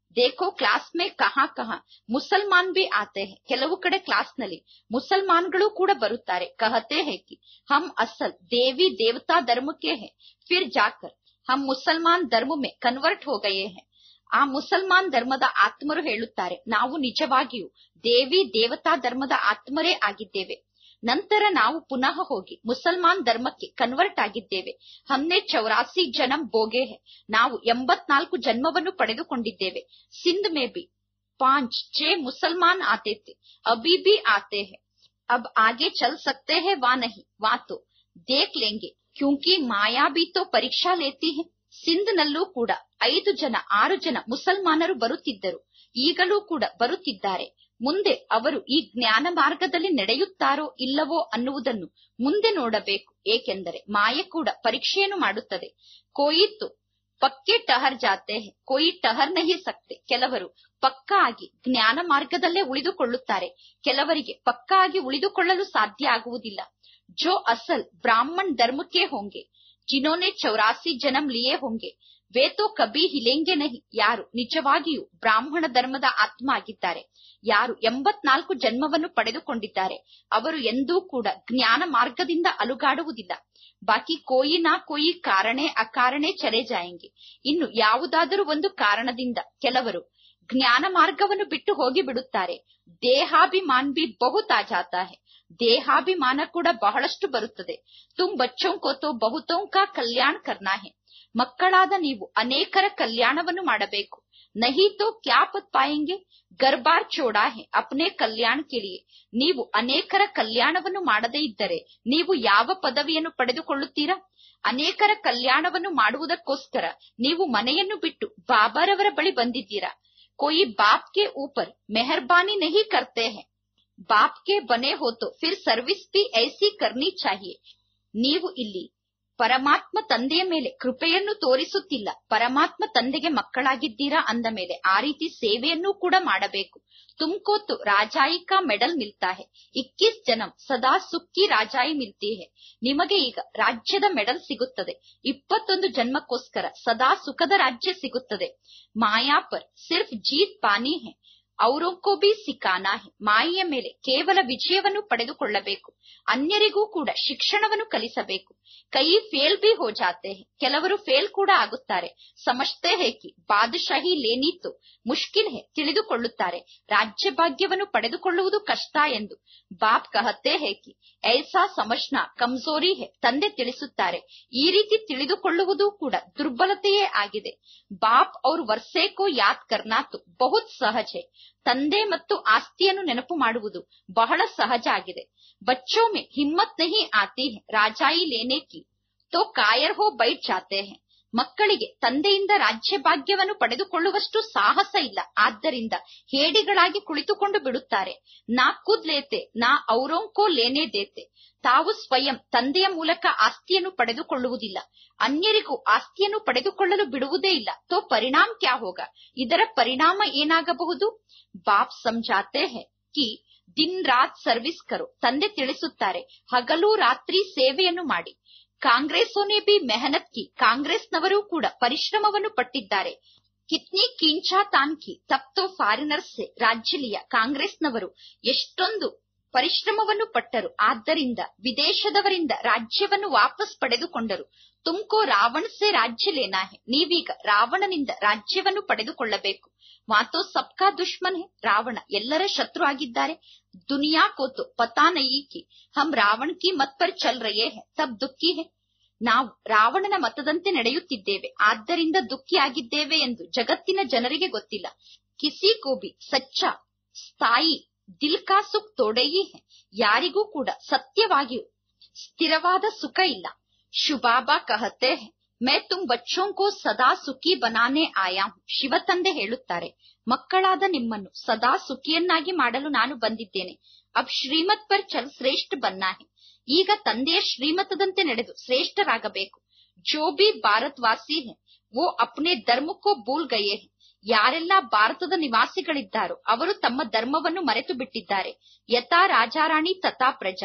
देखो क्लास में कहाँ कहाँ ಮುಸಲ್ಮಾನ್ ಬಿ ಆತೆ ಹೈ ಕೆಲವು ಕಡೆ ಕ್ಲಾಸ್ ನಲ್ಲಿ ಮುಸಲ್ಮಾನ್ಗಳು ಕೂಡ ಬರುತ್ತಾರೆ ಕಹತೆ ಹೈ ಕಿ ಹಮ್ ಅಸಲ್ ದೇವಿ ದೇವತಾ ಧರ್ಮ ಕೆ ಹೈ ಫಿರ್ ಜಾಕರ್ ಹಮ್ ಮುಸಲ್ಮಾನ್ ಧರ್ಮ ಮೇ ಕನ್ವರ್ಟ್ ಹೋ ಗಯೇ ಹೈ ಆ ಮುಸಲ್ಮಾನ್ ಧರ್ಮದ ಆತ್ಮರು ಹೇಳುತ್ತಾರೆ ನಾವು ನಿಜವಾಗಿಯೂ ದೇವಿ ದೇವತಾ ಧರ್ಮದ ಆತ್ಮರೇ ಆಗಿದ್ದೇವೆ ನಂತರ ನಾವು ಪುನಃ ಹೋಗಿ ಮುಸಲ್ಮಾನ್ ಧರ್ಮಕ್ಕೆ ಕನ್ವರ್ಟ್ ಆಗಿದ್ದೇವೆ ಹಮ್ನೆ ಚೌರಾಸಿ ಜನಂ ಬೋಗೆ ಹೆ ನಾವು ಎಂಬತ್ನಾಲ್ಕು ಜನ್ಮವನ್ನು ಪಡೆದುಕೊಂಡಿದ್ದೇವೆ ಸಿಂಧ್ ಮೇ ಬಿ पांच छह मुसलमान आते थे अभी भी आते हैं अब आगे चल सकते हैं वा नहीं वा तो देख लेंगे क्योंकि माया भी तो परीक्षा लेती है ಸಿಂಧ್ ನಲ್ಲೂ ಕೂಡ ಐದು ಜನ ಆರು ಜನ ಮುಸಲ್ಮಾನರು ಬರುತ್ತಿದ್ದರು ಈಗಲೂ ಕೂಡ ಬರುತ್ತಿದ್ದಾರೆ ಮುಂದೆ ಅವರು ಈ ಜ್ಞಾನ ಮಾರ್ಗದಲ್ಲಿ ನಡೆಯುತ್ತಾರೋ ಇಲ್ಲವೋ ಅನ್ನುವುದನ್ನು ಮುಂದೆ ನೋಡಬೇಕು ಏಕೆಂದರೆ ಮಾಯೆ ಕೂಡ ಪರೀಕ್ಷೆಯನ್ನು ಮಾಡುತ್ತದೆ ಕೋಯಿತ್ತು ಪಕ್ಕೆ ಟಹರ್ ಜಾತೆ ಹೈ ಕೋಯಿ ಟಹರ್ ನಹಿ ಸಕ್ತೆ ಕೆಲವರು ಪಕ್ಕಾ ಆಗಿ ಜ್ಞಾನ ಮಾರ್ಗದಲ್ಲೇ ಉಳಿದುಕೊಳ್ಳುತ್ತಾರೆ ಕೆಲವರಿಗೆ ಪಕ್ಕಾ ಆಗಿ ಉಳಿದುಕೊಳ್ಳಲು ಸಾಧ್ಯ ಆಗುವುದಿಲ್ಲ ಜೋ ಅಸಲ್ ಬ್ರಾಹ್ಮಣ್ ಧರ್ಮಕ್ಕೆ ಹೋಂಗೆ ಜಿನೋನೆ ಚೌರಾಸಿ ಜನಂ ಲಿಯೇ ಹೋಂಗೆ ವೇ ತೋ ಕಬಿ ಹಿಲೆಂಗೆ ನಹಿ ಯಾರು ನಿಜವಾಗಿಯೂ ಬ್ರಾಹ್ಮಣ ಧರ್ಮದ ಆತ್ಮ ಆಗಿದ್ದಾರೆ ಯಾರು ಎಂಬತ್ನಾಲ್ಕು ಜನ್ಮವನ್ನು ಪಡೆದುಕೊಂಡಿದ್ದಾರೆ ಅವರು ಎಂದೂ ಕೂಡ ಜ್ಞಾನ ಮಾರ್ಗದಿಂದ ಅಲುಗಾಡುವುದಿಲ್ಲ ಬಾಕಿ ಕೋಯಿ ನಾ ಕೋಯಿ ಕಾರಣೆ ಅಕಾರಣೆ ಚಲೆ ಜಾಯಂಗೆ ಇನ್ನು ಯಾವುದಾದರೂ ಒಂದು ಕಾರಣದಿಂದ ಕೆಲವರು ಜ್ಞಾನ ಮಾರ್ಗವನ್ನು ಬಿಟ್ಟು ಹೋಗಿ ಬಿಡುತ್ತಾರೆ ದೇಹಾಭಿಮಾನ್ ಬಿ ಬಹುತ್ ಆ ಜಾತಾ ಹೈ ದೇಹಾಭಿಮಾನ ಕೂಡ ಬಹಳಷ್ಟು ಬರುತ್ತದೆ ತುಮ್ ಬಚ್ಚೋಂ ಕೋತೋ ಬಹುತೋಂ ಕಾ ಕಲ್ಯಾಣ ಕರ್ನಾ ಹೈ ಮಕ್ಕಳಾದ ನೀವು ಅನೇಕರ ಕಲ್ಯಾಣವನ್ನು ಮಾಡಬೇಕು ನಹಿ ತೋ ಕ್ಯಾ ಪತ್ ಪಾಯೆಂಗೆ ಗರ್ಬಾರ್ ಚೋಡಾ ಹೈ ಅಪ್ನೆ ಕಲ್ಯಾಣ ಕಿಳಿಯೇ ನೀವು ಅನೇಕರ ಕಲ್ಯಾಣವನ್ನು ಮಾಡದೇ ಇದ್ದರೆ ನೀವು ಯಾವ ಪದವಿಯನ್ನು ಪಡೆದುಕೊಳ್ಳುತ್ತೀರಾ ಅನೇಕರ ಕಲ್ಯಾಣವನ್ನು ಮಾಡುವುದಕ್ಕೋಸ್ಕರ ನೀವು ಮನೆಯನ್ನು ಬಿಟ್ಟು ಬಾಬಾರವರ ಬಳಿ ಬಂದಿದ್ದೀರಾ कोई बाप के ऊपर मेहरबानी नहीं करते हैं बाप के बने हो तो फिर सर्विस भी ऐसी करनी चाहिए ನೀವು ಇಲ್ಲಿ ಪರಮಾತ್ಮ ತಂದೆಯ ಮೇಲೆ ಕೃಪೆಯನ್ನು ತೋರಿಸುತ್ತಿಲ್ಲ ಪರಮಾತ್ಮ ತಂದೆಗೆ ಮಕ್ಕಳಾಗಿದ್ದೀರಾ ಅಂದ ಮೇಲೆ ಆ ರೀತಿ ಸೇವೆಯನ್ನೂ ಕೂಡ ಮಾಡಬೇಕು ತುಮ್ಕೋ ತು ರಾಜಾಯಿ ಕಾ ಮೆಡಲ್ ಮಿಲ್ತಾ ಹೈ ಇಕ್ಕಿಸ್ ಜನಂ ಸದಾ ಸುಕ್ಕಿ ರಾಜಾಯಿ ಮಿಲ್ತಿ ಹೈ ನಿಮಗೆ ಈಗ ರಾಜ್ಯದ ಮೆಡಲ್ ಸಿಗುತ್ತದೆ ಇಪ್ಪತ್ತೊಂದು ಜನ್ಮಕ್ಕೋಸ್ಕರ ಸದಾ ಸುಖದ ರಾಜ್ಯ ಸಿಗುತ್ತದೆ ಮಾಯಾ ಪರ್ ಸಿರ್ಫ್ ಜೀತ್ ಪಾನಿ ಹೈ ಔರೋಕ್ಕೋ ಬಿ ಸಿಕಾನಾ ಹೈ ಮಾಯೆಯ ಮೇಲೆ ಕೇವಲ ವಿಜಯವನ್ನು ಪಡೆದುಕೊಳ್ಳಬೇಕು ಅನ್ಯರಿಗೂ ಕೂಡ ಶಿಕ್ಷಣವನ್ನು ಕಲಿಸಬೇಕು ಕೈ ಫೇಲ್ ಬಿ ಹೋ ಜಾತೆ ಹೈ ಕೆಲವರು ಫೇಲ್ ಕೂಡ ಆಗುತ್ತಾರೆ ಸಮಜ್ತೆ ಹೇ ಕಿ ಬಾದಶಾಹಿ ಲೇನಿತ್ತು ಮುಷ್ಕಿಲ್ ಹೇ ತಿಳಿದುಕೊಳ್ಳುತ್ತಾರೆ ರಾಜ್ಯ ಭಾಗ್ಯವನ್ನು ಪಡೆದುಕೊಳ್ಳುವುದು ಕಷ್ಟ ಎಂದು ಬಾಪ್ ಕಹತೆ ಹೇ ಕಿ ಐಸಾ ಸಮಜ್ನಾ ಕಮ್ಜೋರಿ ಹೇ ತಂದೆ ತಿಳಿಸುತ್ತಾರೆ ಈ ರೀತಿ ತಿಳಿದುಕೊಳ್ಳುವುದು ಕೂಡ ದುರ್ಬಲತೆಯೇ ಆಗಿದೆ ಬಾಪ್ ಅವ್ರ ವರ್ಷೇಕೋ ಯಾದ್ ಕರ್ನಾತು ಬಹುತ್ ಸಹಜ ಹೇ ತಂದೆ ಮತ್ತು ಆಸ್ತಿಯನ್ನು ನೆನಪು ಮಾಡುವುದು ಬಹಳ ಸಹಜ ಆಗಿದೆ ಬಚ್ಚೋ ಮೇ ಹಿಮ್ಮತ್ ನಹಿ ಆತಿ ಹೈ ರಾಜಾಯಿ ಲೇನೆ ಕಿ ತೋ ಕಾಯರ್ ಹೋ ಬೈಟ್ ಜಾತೆ ಹೈ ಮಕ್ಕಳಿಗೆ ತಂದೆಯಿಂದ ರಾಜ್ಯ ಭಾಗ್ಯವನ್ನು ಪಡೆದುಕೊಳ್ಳುವಷ್ಟು ಸಾಹಸ ಇಲ್ಲ ಆದ್ದರಿಂದ ಹೇಡಿಗಳಾಗಿ ಕುಳಿತುಕೊಂಡು ಬಿಡುತ್ತಾರೆ ನಾ ಖುದ್ ಲೇತೆ ನಾ ಔರೋಂಕೋ ಲೇನೆ ದೇತೆ ತಾವು ಸ್ವಯಂ ತಂದೆಯ ಮೂಲಕ ಆಸ್ತಿಯನ್ನು ಪಡೆದುಕೊಳ್ಳುವುದಿಲ್ಲ ಅನ್ಯರಿಗೂ ಆಸ್ತಿಯನ್ನು ಪಡೆದುಕೊಳ್ಳಲು ಬಿಡುವುದೇ ಇಲ್ಲ ತೋ ಪರಿಣಾಮ ಕ್ಯಾ ಹೋಗ ಇದರ ಪರಿಣಾಮ ಏನಾಗಬಹುದು ಬಾಪ್ ಸಮಜಾತೆ ಹೈ ಕಿ ದಿನ್ ರಾತ್ ಸರ್ವಿಸ್ ಕರೋ ತಂದೆ ತಿಳಿಸುತ್ತಾರೆ ಹಗಲು ರಾತ್ರಿ ಸೇವೆಯನ್ನು ಮಾಡಿ ಕಾಂಗ್ರೆಸ್ಸೋನೆ ಬಿ ಮೆಹನತ್ ಕಿ ಕಾಂಗ್ರೆಸ್ನವರು ಕೂಡ ಪರಿಶ್ರಮವನ್ನು ಪಟ್ಟಿದ್ದಾರೆ ಕಿತ್ನಿ ಕಿಂಚಾ ತಾನ್ ಕಿ ತಪ್ತೋ ಫಾರಿನರ್ಸ್ ಸೆ ರಾಜ್ಯ ಲಿಯ ಕಾಂಗ್ರೆಸ್ನವರು ಎಷ್ಟೊಂದು ಪರಿಶ್ರಮವನ್ನು ಪಟ್ಟರು ಆದ್ದರಿಂದ ವಿದೇಶದವರಿಂದ ರಾಜ್ಯವನ್ನು ವಾಪಸ್ ಪಡೆದುಕೊಂಡರು ತುಮ್ಕೋ ರಾವಣ ಸೆ ರಾಜ್ಯ ಲೇನಾ ಹೆ ನೀವೀಗ ರಾವಣನಿಂದ ರಾಜ್ಯವನ್ನು ಪಡೆದುಕೊಳ್ಳಬೇಕು ಮಾತೋ ಸಬ್ಕಾ ದುಶ್ಮನ್ ಹೆ ರಾವಣ ಎಲ್ಲರ ಶತ್ರು ಆಗಿದ್ದಾರೆ ದುನಿಯಾ ಕೋತು ಪತಾ ನಯಿ ಕಿ ಹಮ್ ರಾವಣ ಕಿ ಮತ್ ಪರ್ ಚಲ್ ರಯೇ ಹೆ ತಬ್ ದುಃಖಿ ಹೆ ನಾವು ರಾವಣನ ಮತದಂತೆ ನಡೆಯುತ್ತಿದ್ದೇವೆ ಆದ್ದರಿಂದ ದುಃಖಿಯಾಗಿದ್ದೇವೆ ಎಂದು ಜಗತ್ತಿನ ಜನರಿಗೆ ಗೊತ್ತಿಲ್ಲ ಕಿಸಿ ಕೋಬಿ ಸಚ್ಚ ಸ್ಥಾಯಿ ದಿಲ್ ಕಾ ಸುಖ್ ತೋಡೆಯಿ ಹೆ ಯಾರಿಗೂ ಕೂಡ ಸತ್ಯವಾಗಿಯೂ ಸ್ಥಿರವಾದ ಸುಖ ಇಲ್ಲ ಶುಬಾಬಾ ಕಹತೆ ಹೆ ಮೈ ತುಮ್ ಬಚ್ಚೋಂ ಕೋ ಸದಾ ಸುಖಿ ಬನಾನೆ ಆಯಾ ಹೂಂ ಶಿವ ತಂದೆ ಹೇಳುತ್ತಾರೆ ಮಕ್ಕಳಾದ ನಿಮ್ಮನ್ನು ಸದಾ ಸುಖಿಯನ್ನಾಗಿ ಮಾಡಲು ನಾನು ಬಂದಿದ್ದೇನೆ ಅಬ್ ಶ್ರೀಮತ್ ಪರ್ ಚಲ್ ಶ್ರೇಷ್ಠ ಬನ್ನಾ ಹೆ ಈಗ ತಂದೆಯ ಶ್ರೀಮತದಂತೆ ನಡೆದು ಶ್ರೇಷ್ಠರಾಗಬೇಕು ಜೋ ಬಿ ಭಾರತ್ವಾಸಿ ಹೆ ವೋ ಅಪ್ನೆ ಧರ್ಮಕ್ಕೋ ಭೂಲ್ ಗಯೇ ಹೆ ಯಾರೆಲ್ಲ ಭಾರತದ ನಿವಾಸಿಗಳಿದ್ದಾರೋ ಅವರು ತಮ್ಮ ಧರ್ಮವನ್ನು ಮರೆತು ಬಿಟ್ಟಿದ್ದಾರೆ ಯಥಾ ರಾಜಾರಾಣಿ ತಥಾ ಪ್ರಜಾ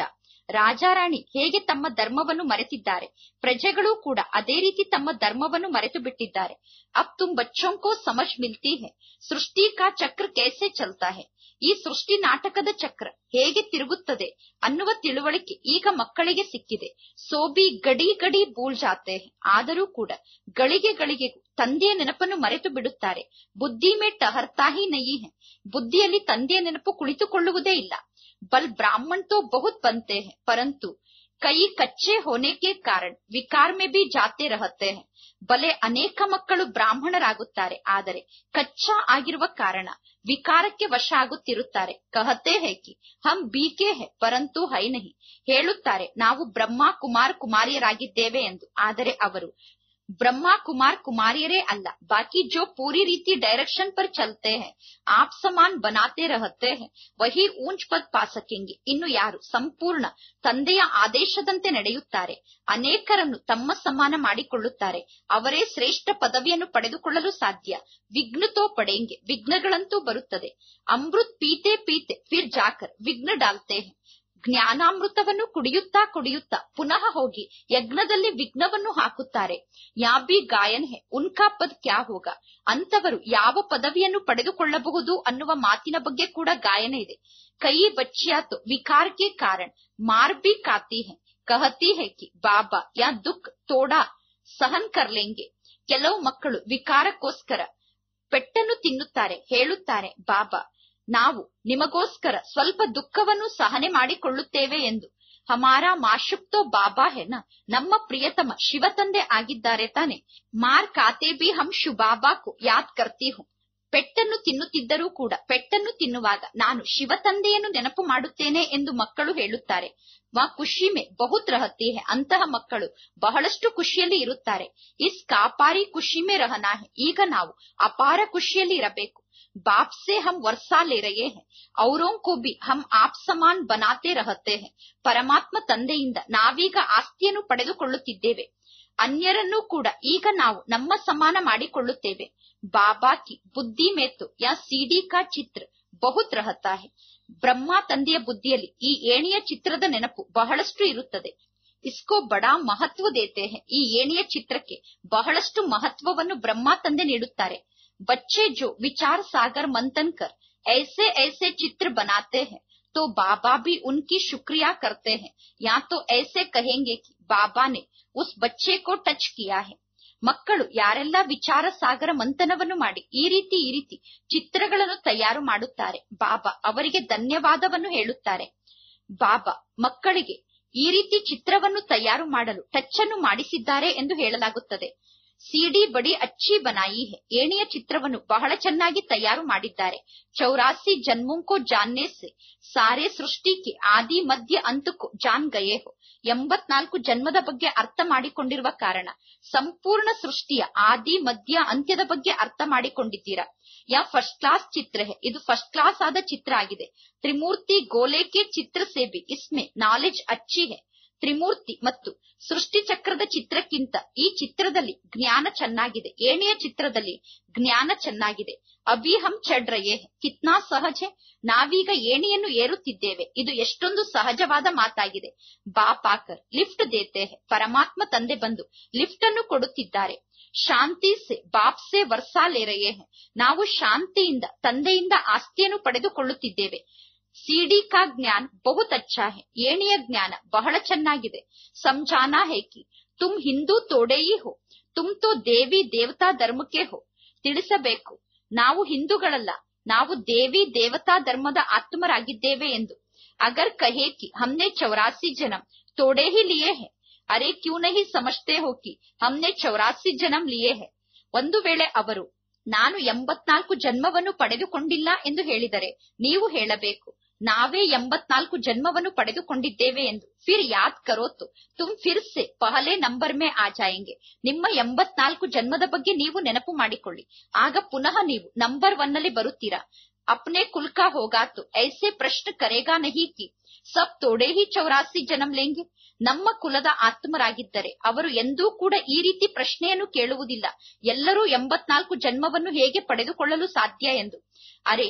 ರಾಜಾರಾಣಿ ಹೇಗೆ ತಮ್ಮ ಧರ್ಮವನ್ನು ಮರೆತಿದ್ದಾರೆ ಪ್ರಜೆಗಳು ಕೂಡ ಅದೇ ರೀತಿ ತಮ್ಮ ಧರ್ಮವನ್ನು ಮರೆತು ಬಿಟ್ಟಿದ್ದಾರೆ ಅಬ್ ತುಮ್ ಬಚ್ಚೋं को समझ मिलती है ಸೃಷ್ಟಿ ಕಾ ಚಕ್ರ कैसे ಚಲ್ತಾ है ಈ ಸೃಷ್ಟಿ ನಾಟಕದ ಚಕ್ರ ಹೇಗೆ ತಿರುಗುತ್ತದೆ ಅನ್ನುವ ತಿಳುವಳಿಕೆ ಈಗ ಮಕ್ಕಳಿಗೆ ಸಿಕ್ಕಿದೆ ಸೋಬಿ ಗಡಿ ಗಡಿ ಭೂಲ್ ಜಾತೆ ಹೈ. ಆದರೂ ಕೂಡ ಗಳಿಗೆ ಗಳಿಗೆಗೂ ತಂದೆಯ ನೆನಪನ್ನು ಮರೆತು ಬಿಡುತ್ತಾರೆ ಬುದ್ಧಿ ಮೇ ಟಹರ್ತಾ ಹಿ ನಹಿ ಹೈ ಬುದ್ಧಿಯಲ್ಲಿ ತಂದೆಯ ನೆನಪು ಕುಳಿತುಕೊಳ್ಳುವುದೇ ಇಲ್ಲ ಬಲ್ ಬ್ರಾಹ್ಮಣ್ ತೋ ಬಹುತ್ ಬಂತೆ ಹೈ ಪರಂತು ಕೈ ಕಚ್ಚೆ ಹೋನೆ ಕೆ ಕಾರಣ ವಿಕಾರ ಮೇ ಬಿ ಜಾತೆ ರಹತೆ ಹೈ ಬಲೆ ಅನೇಕ ಮಕ್ಕಳು ಬ್ರಾಹ್ಮಣರಾಗುತ್ತಾರೆ ಆದರೆ ಕಚ್ಚಾ ಆಗಿರುವ ಕಾರಣ ವಿಕಾರಕ್ಕೆ ವಶ ಆಗುತ್ತಿರುತ್ತಾರೆ ಕಹತೆ ಹೈ ಕಿ ಹಮ್ ಬೀಕೆ ಹೈ ಪರಂತು ಹೈ ನಹಿ ಹೇಳುತ್ತಾರೆ ನಾವು ಬ್ರಹ್ಮ ಕುಮಾರ್ ಕುಮಾರಿಯರಾಗಿದ್ದೇವೆ ಎಂದು ಆದರೆ ಅವರು ಬ್ರಹ್ಮ ಕುಮಾರ್ ಕುಮಾರಿಯರೇ ಅಲ್ಲ ಬಾಕಿ ಜೋ ಪೂರಿ ರೀತಿ ಡೈರೆಕ್ಷನ್ ಪರ್ ಚಲ್ತೆ ಹೈ ಆಪ್ ಸಮಾನ್ ಬನಾತೆ ರಹತೆ ಹೈ ವಹಿ ಊಂಚ್ ಪದ್ ಪಾ ಸಕೆಂಗೆ ಇನ್ನು ಯಾರು ಸಂಪೂರ್ಣ ತಂದೆಯ ಆದೇಶದಂತೆ ನಡೆಯುತ್ತಾರೆ ಅನೇಕರನ್ನು ತಮ್ಮ ಸಮಾನ ಮಾಡಿಕೊಳ್ಳುತ್ತಾರೆ ಅವರೇ ಶ್ರೇಷ್ಠ ಪದವಿಯನ್ನು ಪಡೆದುಕೊಳ್ಳಲು ಸಾಧ್ಯ ವಿಘ್ನತೋ ಪಡೆಂಗೆ ವಿಘ್ನಗಳಂತೂ ಬರುತ್ತದೆ ಅಮೃತ್ ಪೀತೆ ಪೀತೆ ಫಿರ್ ಜಾಕರ್ ವಿಘ್ನ ಡಾಲ್ತೆ ಹೈ ಜ್ಞಾನಾಮೃತವನ್ನು ಕುಡಿಯುತ್ತಾ ಕುಡಿಯುತ್ತಾ ಪುನಃ ಹೋಗಿ ಯಜ್ಞದಲ್ಲಿ ವಿಘ್ನವನ್ನು ಹಾಕುತ್ತಾರೆ ಯಾಬಿ ಗಾಯನ್ ಹೆ ಉನ್ಕಾ ಪದ್ ಕ್ಯಾ ಹೋಗ ಅಂತವರು ಯಾವ ಪದವಿಯನ್ನು ಪಡೆದುಕೊಳ್ಳಬಹುದು ಅನ್ನುವ ಮಾತಿನ ಬಗ್ಗೆ ಕೂಡ ಗಾಯನ ಇದೆ ಕೈ ಬಚ್ಚಿಯಾತು ವಿಕಾರ ಕೆ ಕಾರಣ ಮಾರ್ ಬಿ ಕಾತಿ ಹೈ ಕಹತಿ ಹೈ ಕಿ ಬಾಬಾ ಯಾ ದುಃಖ ತೋಡಾ ಸಹನ್ ಕರ್ಲೆಂಗೆ ಕೆಲವು ಮಕ್ಕಳು ವಿಕಾರಕ್ಕೋಸ್ಕರ ಪೆಟ್ಟನ್ನು ತಿನ್ನುತ್ತಾರೆ ಹೇಳುತ್ತಾರೆ ಬಾಬಾ ನಾವು ನಿಮಗೋಸ್ಕರ ಸ್ವಲ್ಪ ದುಃಖವನ್ನು ಸಹನೆ ಮಾಡಿಕೊಳ್ಳುತ್ತೇವೆ ಎಂದು ಹಮಾರಾ ಮಾಶುಕ್ತೋ ಬಾಬಾ ಹೆನ ನಮ್ಮ ಪ್ರಿಯತಮ ಶಿವ ತಂದೆ ಆಗಿದ್ದಾರೆ ತಾನೆ ಮಾರ್ ಖಾತೆ ಬಿ ಹಮ್ ಶುಬಾಬಾಕು ಯಾದ್ ಕರ್ತಿ ಹೂಂ ಪೆಟ್ಟನ್ನು ತಿನ್ನುತ್ತಿದ್ದರೂ ಕೂಡ ಪೆಟ್ಟನ್ನು ತಿನ್ನುವಾಗ ನಾನು ಶಿವ ತಂದೆಯನ್ನು ನೆನಪು ಮಾಡುತ್ತೇನೆ ಎಂದು ಮಕ್ಕಳು ಹೇಳುತ್ತಾರೆ ವಾ ಖುಷಿ ಮೇ ಬಹುತ್ ರಹತಿ ಹೈ ಅಂತಹ ಮಕ್ಕಳು ಬಹಳಷ್ಟು ಖುಷಿಯಲ್ಲಿ ಇರುತ್ತಾರೆ ಇಸ್ ಕಾಪಾರಿ ಖುಷಿ ಮೇ ರಹನಾ ಹೈ ಈಗ ನಾವು ಅಪಾರ ಖುಷಿಯಲ್ಲಿ ಇರಬೇಕು बाप से हम वर्षा ले रहे हैं औरों को भी हम आप ಸಮಾನ್ ಬನಾತೆ ರಹತೆ ಹೈ ಪರಮಾತ್ಮ ತಂದೆಯಿಂದ ನಾವೀಗ ಆಸ್ತಿಯನ್ನು ಪಡೆದುಕೊಳ್ಳುತ್ತಿದ್ದೇವೆ ಅನ್ಯರನ್ನೂ ಕೂಡ ಈಗ ನಾವು ನಮ್ಮ ಸಮಾನ ಮಾಡಿಕೊಳ್ಳುತ್ತೇವೆ ಬಾಬಾ ಕಿ ಬುದ್ಧಿ ಮೇತು ಯಾ ಸಿಡಿ ಕಾ ಚಿತ್ರ ಬಹುತ್ ರಹತಾ ಹೈ ಬ್ರಹ್ಮ ತಂದೆಯ ಬುದ್ಧಿಯಲ್ಲಿ ಈ ಏಣಿಯ ಚಿತ್ರದ ನೆನಪು ಬಹಳಷ್ಟು ಇರುತ್ತದೆ ಇಸ್ಕೋ ಬಡಾ ಮಹತ್ವ ದೇತೆ ಹೈ ಈ ಏಣಿಯ ಚಿತ್ರಕ್ಕೆ ಬಹಳಷ್ಟು ಮಹತ್ವವನ್ನು ಬ್ರಹ್ಮ ತಂದೆ ನೀಡುತ್ತಾರೆ बच्चे जो विचार सागर मंथन कर ऐसे ऐसे चित्र बनाते हैं तो बाबा भी उनकी शुक्रिया करते हैं या तो ऐसे कहेंगे कि बाबा ने उस बच्चे को टच किया है ಮಕ್ಕಳು ಯಾರೆಲ್ಲ ವಿಚಾರ ಸಾಗರ ಮಂಥನವನ್ನು ಮಾಡಿ ಈ ರೀತಿ ಈ ರೀತಿ ಚಿತ್ರಗಳನ್ನು ತಯಾರು ಮಾಡುತ್ತಾರೆ ಬಾಬಾ ಅವರಿಗೆ ಧನ್ಯವಾದವನ್ನು ಹೇಳುತ್ತಾರೆ ಬಾಬಾ ಮಕ್ಕಳಿಗೆ ಈ ರೀತಿ ಚಿತ್ರವನ್ನು ತಯಾರು ಮಾಡಲು ಟಚ್ ಅನ್ನು ಮಾಡಿಸಿದ್ದಾರೆ ಎಂದು ಹೇಳಲಾಗುತ್ತದೆ ಸಿಡಿ ಬಡಿ ಅಚ್ಚಿ ಬನಾಯಿ ಹೆ ಏಣಿಯ ಚಿತ್ರವನ್ನು ಬಹಳ ಚೆನ್ನಾಗಿ ತಯಾರು ಮಾಡಿದ್ದಾರೆ ಚೌರಾಸಿ ಜನ್ಮೋಂಕೋ ಜಾನ್ನೆ ಸೆ ಸಾರೆ ಸೃಷ್ಟಿಗೆ ಆದಿ ಮಧ್ಯ ಅಂತಕ್ಕೂ ಜಾನ್ ಗಯೇ ಹೋ ಎಂಬತ್ನಾಲ್ಕು ಜನ್ಮದ ಬಗ್ಗೆ ಅರ್ಥ ಮಾಡಿಕೊಂಡಿರುವ ಕಾರಣ ಸಂಪೂರ್ಣ ಸೃಷ್ಟಿಯ ಆದಿ ಮಧ್ಯ ಅಂತ್ಯದ ಬಗ್ಗೆ ಅರ್ಥ ಮಾಡಿಕೊಂಡಿದ್ದೀರಾ ಯಾ ಫಸ್ಟ್ ಕ್ಲಾಸ್ ಚಿತ್ರ ಹೆ ಇದು ಫಸ್ಟ್ ಕ್ಲಾಸ್ ಆದ ಚಿತ್ರ ಆಗಿದೆ ತ್ರಿಮೂರ್ತಿ ಗೋಲೇಕೆ ಚಿತ್ರ ಸೇಬಿ ಇಸ್ಮೆ ನಾಲೆಜ್ ಅಚ್ಚಿ ಹೆ ತ್ರಿಮೂರ್ತಿ ಮತ್ತು ಸೃಷ್ಟಿ ಚಕ್ರದ ಚಿತ್ರಕ್ಕಿಂತ ಈ ಚಿತ್ರದಲ್ಲಿ ಜ್ಞಾನ ಚೆನ್ನಾಗಿದೆ ಏಣಿಯ ಚಿತ್ರದಲ್ಲಿ ಜ್ಞಾನ ಚೆನ್ನಾಗಿದೆ ಅಭಿ ಹಮ್ ಚಡ್ ರಯೇ ಹೈ. ಕಿತ್ನಾ ಸಹಜ ಹೈ. ನಾವೀಗ ಏಣಿಯನ್ನು ಏರುತ್ತಿದ್ದೇವೆ ಇದು ಎಷ್ಟೊಂದು ಸಹಜವಾದ ಮಾತಾಗಿದೆ ಬಾಪ್ ಆಕರ್ ಲಿಫ್ಟ್ ದೇತೆ ಹೈ. ಪರಮಾತ್ಮ ತಂದೆ ಬಂದು ಲಿಫ್ಟ್ ಅನ್ನು ಕೊಡುತ್ತಿದ್ದಾರೆ ಶಾಂತಿ ಸೆ ಬಾಪ್ ಸೆ ವರ್ಸಾ ಲೇ ರಯೇ ಹೈ. ನಾವು ಶಾಂತಿಯಿಂದ ತಂದೆಯಿಂದ ಆಸ್ತಿಯನ್ನು ಪಡೆದುಕೊಳ್ಳುತ್ತಿದ್ದೇವೆ ಸಿಡಿ ಕಾ ಜ್ಞಾನ್ ಬಹುತ್ ಅಚ್ಚಾ ಹೈ ಏಣಿಯ ಜ್ಞಾನ ಬಹಳ ಚೆನ್ನಾಗಿದೆ ಸಮझाना है कि तुम ಹಿಂದೂ ತೋಡೆಯಿ ಹೋ ತುಮ್ ತೋ ದೇವಿ ದೇವತಾ ಧರ್ಮಕ್ಕೆ ಹೋ ತಿಳಿಸಬೇಕು ನಾವು ಹಿಂದೂಗಳಲ್ಲ ನಾವು ದೇವಿ ದೇವತಾ ಧರ್ಮದ ಆತ್ಮರಾಗಿದ್ದೇವೆ ಎಂದು ಅಗರ್ ಕಹೆ ಕಿ ಹಮ್ನೆ ಚೌರಾಸಿ ಜನಂ ತೋಡೆ ಹಿ ಲಿಯೇ ಹೈ ಅರೆ ಕ್ಯೂ ನಹಿ ಸಮಜ್ತೆ ಹೋ ಕಿ ಹಮ್ನೆ ಚೌರಾಸಿ ಜನಂ ಲಿಯೇ ಹೈ ಒಂದು ವೇಳೆ ಅವರು ನಾನು ಎಂಬತ್ನಾಲ್ಕು ಜನ್ಮವನ್ನು ಪಡೆದುಕೊಂಡಿಲ್ಲ ಎಂದು ಹೇಳಿದರೆ ನೀವು ಹೇಳಬೇಕು ನಾವೇ ಎಂಬತ್ನಾಲ್ಕು ಜನ್ಮವನ್ನು ಪಡೆದುಕೊಂಡಿದ್ದೇವೆ ಎಂದು ಫಿರ್ ಯಾದ್ ಕರೋತು ತುಮ್ ಫಿರ್ ಸೆ ಪಹಲೆ ನಂಬರ್ ಮೇ ಆ ಜಾಯೆಂಗೆ ನಿಮ್ಮ ಎಂಬತ್ನಾಲ್ಕು ಜನ್ಮದ ಬಗ್ಗೆ ನೀವು ನೆನಪು ಮಾಡಿಕೊಳ್ಳಿ ಆಗ ಪುನಃ ನೀವು ನಂಬರ್ ಒನ್ ನಲ್ಲಿ ಬರುತ್ತೀರಾ ಅಪ್ನೆ ಕುಲ್ಕಾ ಹೋಗಾತು ಐಸೆ ಪ್ರಶ್ನೆ ಕರೆಗಾ ನಹಿ ಕಿ ಸಬ್ ತೋಡೆ ಹಿ ಚೌರಾಸಿ ಜನಂ ಲೇಂಗೆ ನಮ್ಮ ಕುಲದ ಆತ್ಮರಾಗಿದ್ದರೆ ಅವರು ಎಂದೂ ಕೂಡ ಈ ರೀತಿ ಪ್ರಶ್ನೆಯನ್ನು ಕೇಳುವುದಿಲ್ಲ ಎಲ್ಲರೂ ಎಂಬತ್ನಾಲ್ಕು ಜನ್ಮವನ್ನು ಹೇಗೆ ಪಡೆದುಕೊಳ್ಳಲು ಸಾಧ್ಯ ಎಂದು ಅರೆ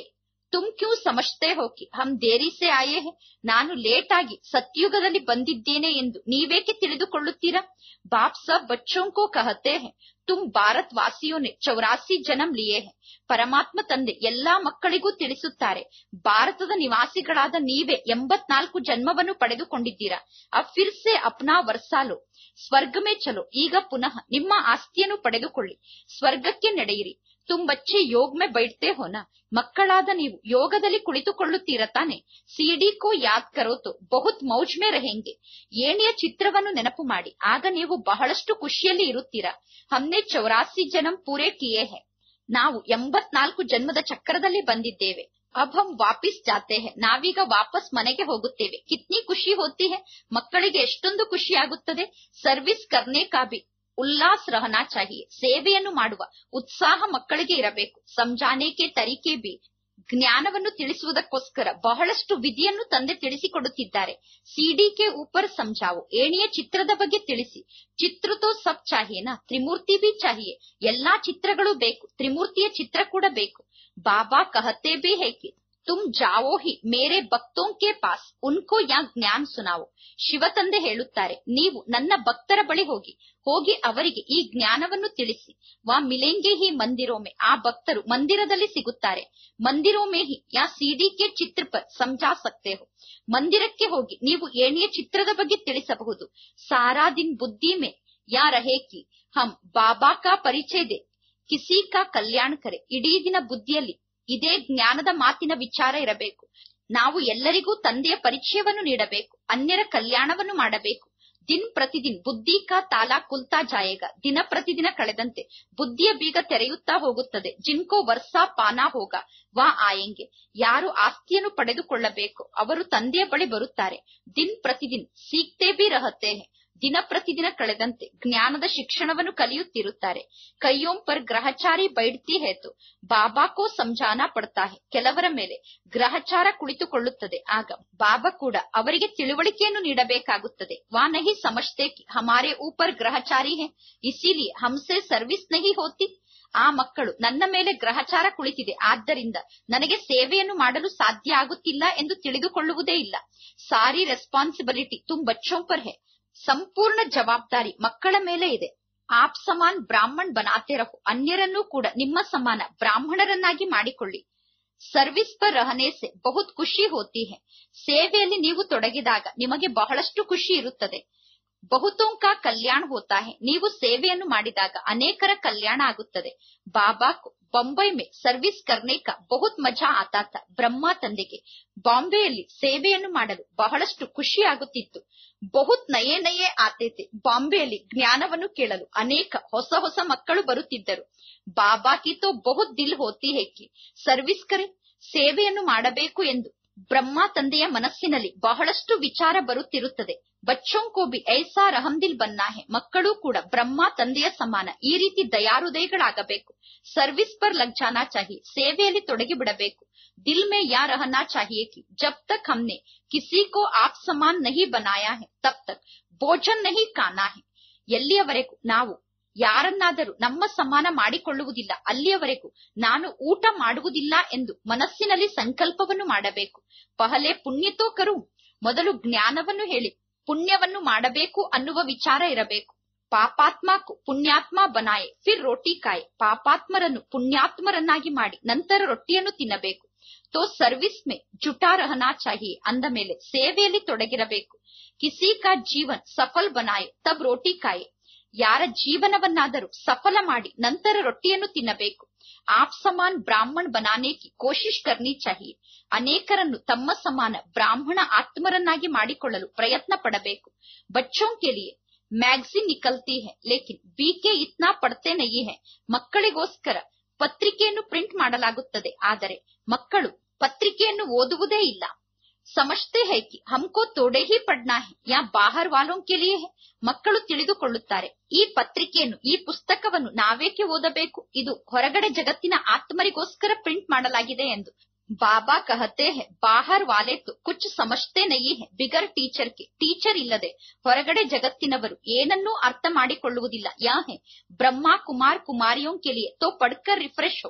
ತುಮ್ ಕ್ಯೂ ಸಮಜ್ತೆ ಹೋ ಕಿ ಹಮ್ ದೇರಿ ಸೆ ಆಯೇ ಹೇ ನಾನು ಲೇಟ್ ಆಗಿ ಸತ್ಯುಗದಲ್ಲಿ ಬಂದಿದ್ದೇನೆ ಎಂದು ನೀವೇಕೆ ತಿಳಿದುಕೊಳ್ಳುತ್ತೀರಾ ಬಾಪ್ ಸಬ್ ಬಚ್ಚೋಂ ಕೋ ಕಹತೆ ಹೇ ತುಮ್ ಭಾರತ್ ವಾಸಿಯೋನೆ ಚೌರಾಸಿ ಜನಂ ಲಿಯೇ ಹೇ ಪರಮಾತ್ಮ ತಂದೆ ಎಲ್ಲಾ ಮಕ್ಕಳಿಗೂ ತಿಳಿಸುತ್ತಾರೆ ಭಾರತದ ನಿವಾಸಿಗಳಾದ ನೀವೇ ಎಂಬತ್ನಾಲ್ಕು ಜನ್ಮವನ್ನು ಪಡೆದುಕೊಂಡಿದ್ದೀರಾ ಅಬ್ ಫಿರ್ ಸೆ ಅಪ್ನಾ ವರ್ಸಾಲೋ ಸ್ವರ್ಗಮೇ ಚಲೋ ಈಗ ಪುನಃ ನಿಮ್ಮ ಆಸ್ತಿಯನ್ನು ಪಡೆದುಕೊಳ್ಳಿ ಸ್ವರ್ಗಕ್ಕೆ ನಡೆಯಿರಿ ತುಮ್ ಬಚ್ಚೆ ಯೋಗ್ ಮೇ ಬೈಠ್ತೆ ಹೋನಾ ಮಕ್ಕಳಾದ ನೀವು ಯೋಗದಲ್ಲಿ ಕುಳಿತುಕೊಳ್ಳುತ್ತೀರ ತಾನೆ ಸಿಡಿ ಕೋ ಯಾದ್ ಕರೋತು ಬಹುತ್ ಮೌಜ್ ಮೇ ರಹೆಂಗೆ ಏಣಿಯ ಚಿತ್ರವನ್ನು ನೆನಪು ಮಾಡಿ ಆಗ ನೀವು ಬಹಳಷ್ಟು ಖುಷಿಯಲ್ಲಿ ಇರುತ್ತೀರಾ ಹಮ್ನೆ ಚೌರಾಸಿ ಜನಂ ಪೂರೇ ಕಿಯೇ ಹೇ ನಾವು ಎಂಬತ್ನಾಲ್ಕು ಜನ್ಮದ ಚಕ್ರದಲ್ಲಿ ಬಂದಿದ್ದೇವೆ ಅಬ್ ಹಮ್ ವಾಪಿಸ್ ಜಾತೆ ಹೇ ನಾವೀಗ ವಾಪಸ್ ಮನೆಗೆ ಹೋಗುತ್ತೇವೆ ಕಿತ್ನಿ ಖುಷಿ ಹೋತಿ ಹೇ ಮಕ್ಕಳಿಗೆ ಎಷ್ಟೊಂದು ಖುಷಿ ಆಗುತ್ತದೆ ಸರ್ವಿಸ್ ಕರ್ನೆ ಕಾ ಭಿ ಉಲ್ಲಾಸ್ ರಹನಾ ಚಾಹಿಯೆ ಸೇವೆಯನ್ನು ಮಾಡುವ ಉತ್ಸಾಹ ಮಕ್ಕಳಿಗೆ ಇರಬೇಕು ಸಂಜಾನೇಕೆ ತರೀಕೆ ಬಿ ಜ್ಞಾನವನ್ನು ತಿಳಿಸುವುದಕ್ಕೋಸ್ಕರ ಬಹಳಷ್ಟು ವಿಧಿಯನ್ನು ತಂದೆ ತಿಳಿಸಿಕೊಡುತ್ತಿದ್ದಾರೆ ಸಿಡಿಕೆ ಊಪರ್ ಸಂಜಾವು ಏಣಿಯ ಚಿತ್ರದ ಬಗ್ಗೆ ತಿಳಿಸಿ ಚಿತ್ರ ತೋ ಸಬ್ ಚಾಹಿಯೇನಾ ತ್ರಿಮೂರ್ತಿ ಬಿ ಚಾಹಿಯೆ ಎಲ್ಲಾ ಚಿತ್ರಗಳು ಬೇಕು ತ್ರಿಮೂರ್ತಿಯ ಚಿತ್ರ ಕೂಡ ಬೇಕು ಬಾಬಾ ಕಹತೆ ಬಿ ಹೇಗೆ ತುಮ್ ಜಾವೋ ಹಿ ಮೇರೆ ಭಕ್ತೋಂ ಕೆ ಪಾಸ್ ಉನ್ಕೋ ಯಾ ಜ್ಞಾನ್ ಸುನಾವೋ ಶಿವತಂದೆ ಹೇಳುತ್ತಾರೆ ನೀವು ನನ್ನ ಭಕ್ತರ ಬಳಿ ಹೋಗಿ ಹೋಗಿ ಅವರಿಗೆ ಈ ಜ್ಞಾನವನ್ನು ತಿಳಿಸಿ ವಾ ಮಿಲೆಂಗೆ ಹಿ ಮಂದಿರೋಮೆ ಆ ಭಕ್ತರು ಮಂದಿರದಲ್ಲಿ ಸಿಗುತ್ತಾರೆ ಮಂದಿರೋಮೆ ಹಿ ಯಾ ಸಿಡಿ ಕೆ ಚಿತ್ರ ಪರ್ ಸಮಜಾ ಸಕ್ತೆ ಹೋ ಮಂದಿರಕ್ಕೆ ಹೋಗಿ ನೀವು ಏಣಿಯ ಚಿತ್ರದ ಬಗ್ಗೆ ತಿಳಿಸಬಹುದು ಸಾರಾ ದಿನ್ ಬುದ್ಧಿ ಮೇ ಯಾ ರಹೇ ಕಿ ಹಮ್ ಬಾಬಾ ಕಾ ಪರಿಚಯ ದೆ ಕಿಸಿ ಕಾ ಕಲ್ಯಾಣ ಕರೆ ಇಡೀ ದಿನ ಬುದ್ಧಿಯಲ್ಲಿ ಇದೇ ಜ್ಞಾನದ ಮಾತಿನ ವಿಚಾರ ಇರಬೇಕು ನಾವು ಎಲ್ಲರಿಗೂ ತಂದೆಯ ಪರಿಚಯವನ್ನು ನೀಡಬೇಕು ಅನ್ಯರ ಕಲ್ಯಾಣವನ್ನು ಮಾಡಬೇಕು ದಿನ್ ಪ್ರತಿದಿನ್ ಬುದ್ಧಿ ಕಾ ತಾಲ ಕುಲ್ತಾ ಜಾಯೇಗ ದಿನ ಪ್ರತಿದಿನ ಕಳೆದಂತೆ ಬುದ್ಧಿಯ ಬೀಗ ತೆರೆಯುತ್ತಾ ಹೋಗುತ್ತದೆ ಜಿನ್ಕೋ ವರ್ಷ ಪಾನಾ ಹೋಗ ವಾ ಆಯಂಗೆ ಯಾರು ಆಸ್ತಿಯನ್ನು ಪಡೆದುಕೊಳ್ಳಬೇಕು ಅವರು ತಂದೆಯ ಬಳಿ ಬರುತ್ತಾರೆ ದಿನ್ ಪ್ರತಿದಿನ್ ಸೀಕ್ತೇ ಬಿ ರಹತೆ ಹೇ ದಿನ ಪ್ರತಿದಿನ ಕಳೆದಂತೆ ಜ್ಞಾನದ ಶಿಕ್ಷಣವನ್ನು ಕಲಿಯುತ್ತಿರುತ್ತಾರೆ ಕೈಯೋಂ ಪರ್ ಗ್ರಹಚಾರಿ ಬೈಡ್ತಿ ಹೇತು ಬಾಬಾ ಕೋ ಸಂಜಾನ ಪಡ್ತಾ ಹೇ ಕೆಲವರ ಮೇಲೆ ಗ್ರಹಚಾರ ಕುಳಿತುಕೊಳ್ಳುತ್ತದೆ ಆಗ ಬಾಬಾ ಕೂಡ ಅವರಿಗೆ ತಿಳುವಳಿಕೆಯನ್ನು ನೀಡಬೇಕಾಗುತ್ತದೆ ವಾ ನಹಿ ಸಮಜ್ತೆ ಕಿ ಹಮಾರೆ ಊಪರ್ ಗ್ರಹಚಾರಿ ಹೇ ಇಸಿಲಿಯೇ ಹಮ್ಸೆ ಸರ್ವಿಸ್ ನಹಿ ಹೋತಿ ಆ ಮಕ್ಕಳು ನನ್ನ ಮೇಲೆ ಗ್ರಹಚಾರ ಕುಳಿತಿದೆ ಆದ್ದರಿಂದ ನನಗೆ ಸೇವೆಯನ್ನು ಮಾಡಲು ಸಾಧ್ಯ ಆಗುತ್ತಿಲ್ಲ ಎಂದು ತಿಳಿದುಕೊಳ್ಳುವುದೇ ಇಲ್ಲ ಸಾರಿ ರೆಸ್ಪಾನ್ಸಿಬಿಲಿಟಿ ತುಮ್ ಬಚ್ಚೋಂ ಪರ್ ಹೇ ಸಂಪೂರ್ಣ ಜವಾಬ್ದಾರಿ ಮಕ್ಕಳ ಮೇಲೆ ಇದೆ ಆಪ್ ಸಮಾನ್ ಬ್ರಾಹ್ಮಣ್ ಬನಾತೆ ರಹು ಅನ್ಯರನ್ನೂ ಕೂಡ ನಿಮ್ಮ ಸಮಾನ ಬ್ರಾಹ್ಮಣರನ್ನಾಗಿ ಮಾಡಿಕೊಳ್ಳಿ ಸರ್ವಿಸ್ ಪರ್ ರಹನೆ ಸೆ ಬಹುತ್ ಖುಷಿ ಹೋತಿ ಹೇ ಸೇವೆಯಲ್ಲಿ ನೀವು ತೊಡಗಿದಾಗ ನಿಮಗೆ ಬಹಳಷ್ಟು ಖುಷಿ ಇರುತ್ತದೆ ಬಹುತೋಂಕ ಕಲ್ಯಾಣ ಹೋತಾ ಹೇ ನೀವು ಸೇವೆಯನ್ನು ಮಾಡಿದಾಗ ಅನೇಕರ ಕಲ್ಯಾಣ ಆಗುತ್ತದೆ ಬಾಬಾ ಬೊಂಬೈ ಮೇ ಸರ್ವಿಸ್ ಕರ್ನೆ ಕಾ ಬಹುತ್ ಮಜಾ ಆತಾ ತಾ ಬ್ರಹ್ಮ ತಂದೆಗೆ ಬಾಂಬೆಯಲ್ಲಿ ಸೇವೆಯನ್ನು ಮಾಡಲು ಬಹಳಷ್ಟು ಖುಷಿ ಆಗುತ್ತಿತ್ತು ಬಹುತ್ ನಯೇ ನಯೇ ಆತೇತೆ ಬಾಂಬೆಯಲ್ಲಿ ಜ್ಞಾನವನ್ನು ಕೇಳಲು ಅನೇಕ ಹೊಸ ಹೊಸ ಮಕ್ಕಳು ಬರುತ್ತಿದ್ದರು ಬಾಬಾ ಕಿ ತೋ ಬಹುತ್ ದಿಲ್ ಹೋತಿ ಹೇಕಿ ಸರ್ವಿಸ್ ಕರೆ ಸೇವೆಯನ್ನು ಮಾಡಬೇಕು ಎಂದು ಬ್ರಹ್ಮ ತಂದೆಯ ಮನಸ್ಸಿನಲ್ಲಿ ಬಹಳಷ್ಟು ವಿಚಾರ ಬರುತ್ತಿರುತ್ತದೆ ಬಚ್ಚೋಂ ಕೋ ಬಿ ಐಸಾ ರಹಂದಿಲ್ ಬನ್ನಾ ಹೇ ಮಕ್ಕಳು ಕೂಡ ಬ್ರಹ್ಮ ತಂದೆಯ ಸಮಾನ ಈ ರೀತಿ ದಯಾಹೃದಯಗಳಾಗಬೇಕು ಸರ್ವಿಸ್ ಪರ್ ಲಗ್ ಜಾನಾ ಚಾಹಿಯೆ ಸೇವೆಯಲ್ಲಿ ತೊಡಗಿ ಬಿಡಬೇಕು ದಿಲ್ ಮೇ ಯಾ ರಹನಾ ಚಾಹಿಯೆ ಕಿ ಜಬ್ ತಕ್ ಹಮ್ನೆ ಕಿಸಿ ಕೋ ಆಪ್ ಸಮಾನ್ ನಹಿ ಬನಾಯಾ ಹೇ ತಬ್ ತಕ್ ಭೋಜನ್ ನಹಿ ಕಾನಾ ಹೇ ಎಲ್ಲಿಯವರೆಗೂ ನಾವು ಯಾರನ್ನಾದರೂ ನಮ್ಮ ಸಮಾನ ಮಾಡಿಕೊಳ್ಳುವುದಿಲ್ಲ ಅಲ್ಲಿಯವರೆಗೂ ನಾನು ಊಟ ಮಾಡುವುದಿಲ್ಲ ಎಂದು ಮನಸ್ಸಿನಲ್ಲಿ ಸಂಕಲ್ಪವನ್ನು ಮಾಡಬೇಕು ಪಹಲೆ ಪುಣ್ಯತೋ ಕರು ಮೊದಲು ಜ್ಞಾನವನ್ನು ಹೇಳಿ ಪುಣ್ಯವನ್ನು ಮಾಡಬೇಕು ಅನ್ನುವ ವಿಚಾರ ಇರಬೇಕು ಪಾಪಾತ್ಮಕು ಪುಣ್ಯಾತ್ಮ ಬನಾಯೆ ಫಿರ್ ರೋಟಿ ಕಾಯೆ ಪಾಪಾತ್ಮರನ್ನು ಪುಣ್ಯಾತ್ಮರನ್ನಾಗಿ ಮಾಡಿ ನಂತರ ರೊಟ್ಟಿಯನ್ನು ತಿನ್ನಬೇಕು ತೋ ಸರ್ವಿಸ್ ಮೇ ಜುಟಾ ರಹನಾ ಚಾಹಿಯೆ ಅಂದ ಮೇಲೆ ಸೇವೆಯಲ್ಲಿ ತೊಡಗಿರಬೇಕು ಕಿಸಿ ಕಾ ಜೀವನ್ ಸಫಲ್ ಬನಾಯೆ ತಬ್ ರೋಟಿ ಕಾಯೆ ಯಾರ ಜೀವನವನ್ನಾದರೂ ಸಫಲ ಮಾಡಿ ನಂತರ ರೊಟ್ಟಿಯನ್ನು ತಿನ್ನಬೇಕು ಆಪ್ ಸಮಾನ್ ಬ್ರಾಹ್ಮಣ್ ಬನಾನೆ ಕಿ ಕೋಶಿಶ್ ಕರ್ನಿ ಚಾಹಿಯೆ ಅನೇಕರನ್ನು ತಮ್ಮ ಸಮಾನ ಬ್ರಾಹ್ಮಣ ಆತ್ಮರನ್ನಾಗಿ ಮಾಡಿಕೊಳ್ಳಲು ಪ್ರಯತ್ನ ಪಡಬೇಕು ಬಚ್ಚೋಂ ಕೆ ಲಿಯೆ ಮ್ಯಾಗ್ಝಿನ್ ನಿಕಲ್ತಿ ಹೇ ಲೇಕಿನ್ ಬಿಕೆ ಇತ್ನಾ ಪಡ್ತೆ ನಹಿ ಹೇ ಮಕ್ಕಳಿಗೋಸ್ಕರ ಪತ್ರಿಕೆಯನ್ನು ಪ್ರಿಂಟ್ ಮಾಡಲಾಗುತ್ತದೆ ಆದರೆ ಮಕ್ಕಳು ಪತ್ರಿಕೆಯನ್ನು ಓದುವುದೇ ಇಲ್ಲ ಸಮಜ್ತೆ ಹೈ ಕಿ ಹಮ್ಕೋ ತೋಡೆ ಹಿ ಪಡ್ನಾ ಹೇ ಯಾ ಬಾಹರ್ ವಾಲೋಂ ಕೆ ಲಿಯೆ ಹೇ ಮಕ್ಕಳು ತಿಳಿದುಕೊಳ್ಳುತ್ತಾರೆ ಈ ಪತ್ರಿಕೆಯನ್ನು ಈ ಪುಸ್ತಕವನ್ನು ನಾವೇಕೆ ಓದಬೇಕು ಇದು ಹೊರಗಡೆ ಜಗತ್ತಿನ ಆತ್ಮರಿಗೋಸ್ಕರ ಪ್ರಿಂಟ್ ಮಾಡಲಾಗಿದೆ ಎಂದು ಬಾಬಾ ಕಹತೆ ಹೇ ಬಾಹರ್ ವಾಲೆ ತು ಕುಚ್ ಸಮಜ್ತೆ ನಹಿ ಹೇ ಬಿಗರ್ ಟೀಚರ್ ಕೆ ಟೀಚರ್ ಇಲ್ಲದೆ ಹೊರಗಡೆ ಜಗತ್ತಿನವರು ಏನನ್ನೂ ಅರ್ಥ ಮಾಡಿಕೊಳ್ಳುವುದಿಲ್ಲ ಯಾ ಹೇ ಬ್ರಹ್ಮ ಕುಮಾರ್ ಕುಮಾರಿಯೋಂ ಕೆ ಲಿಯೆ ತೋ ಪಡ್ಕರ್ ರಿಫ್ರೆಶ್ ಹೋ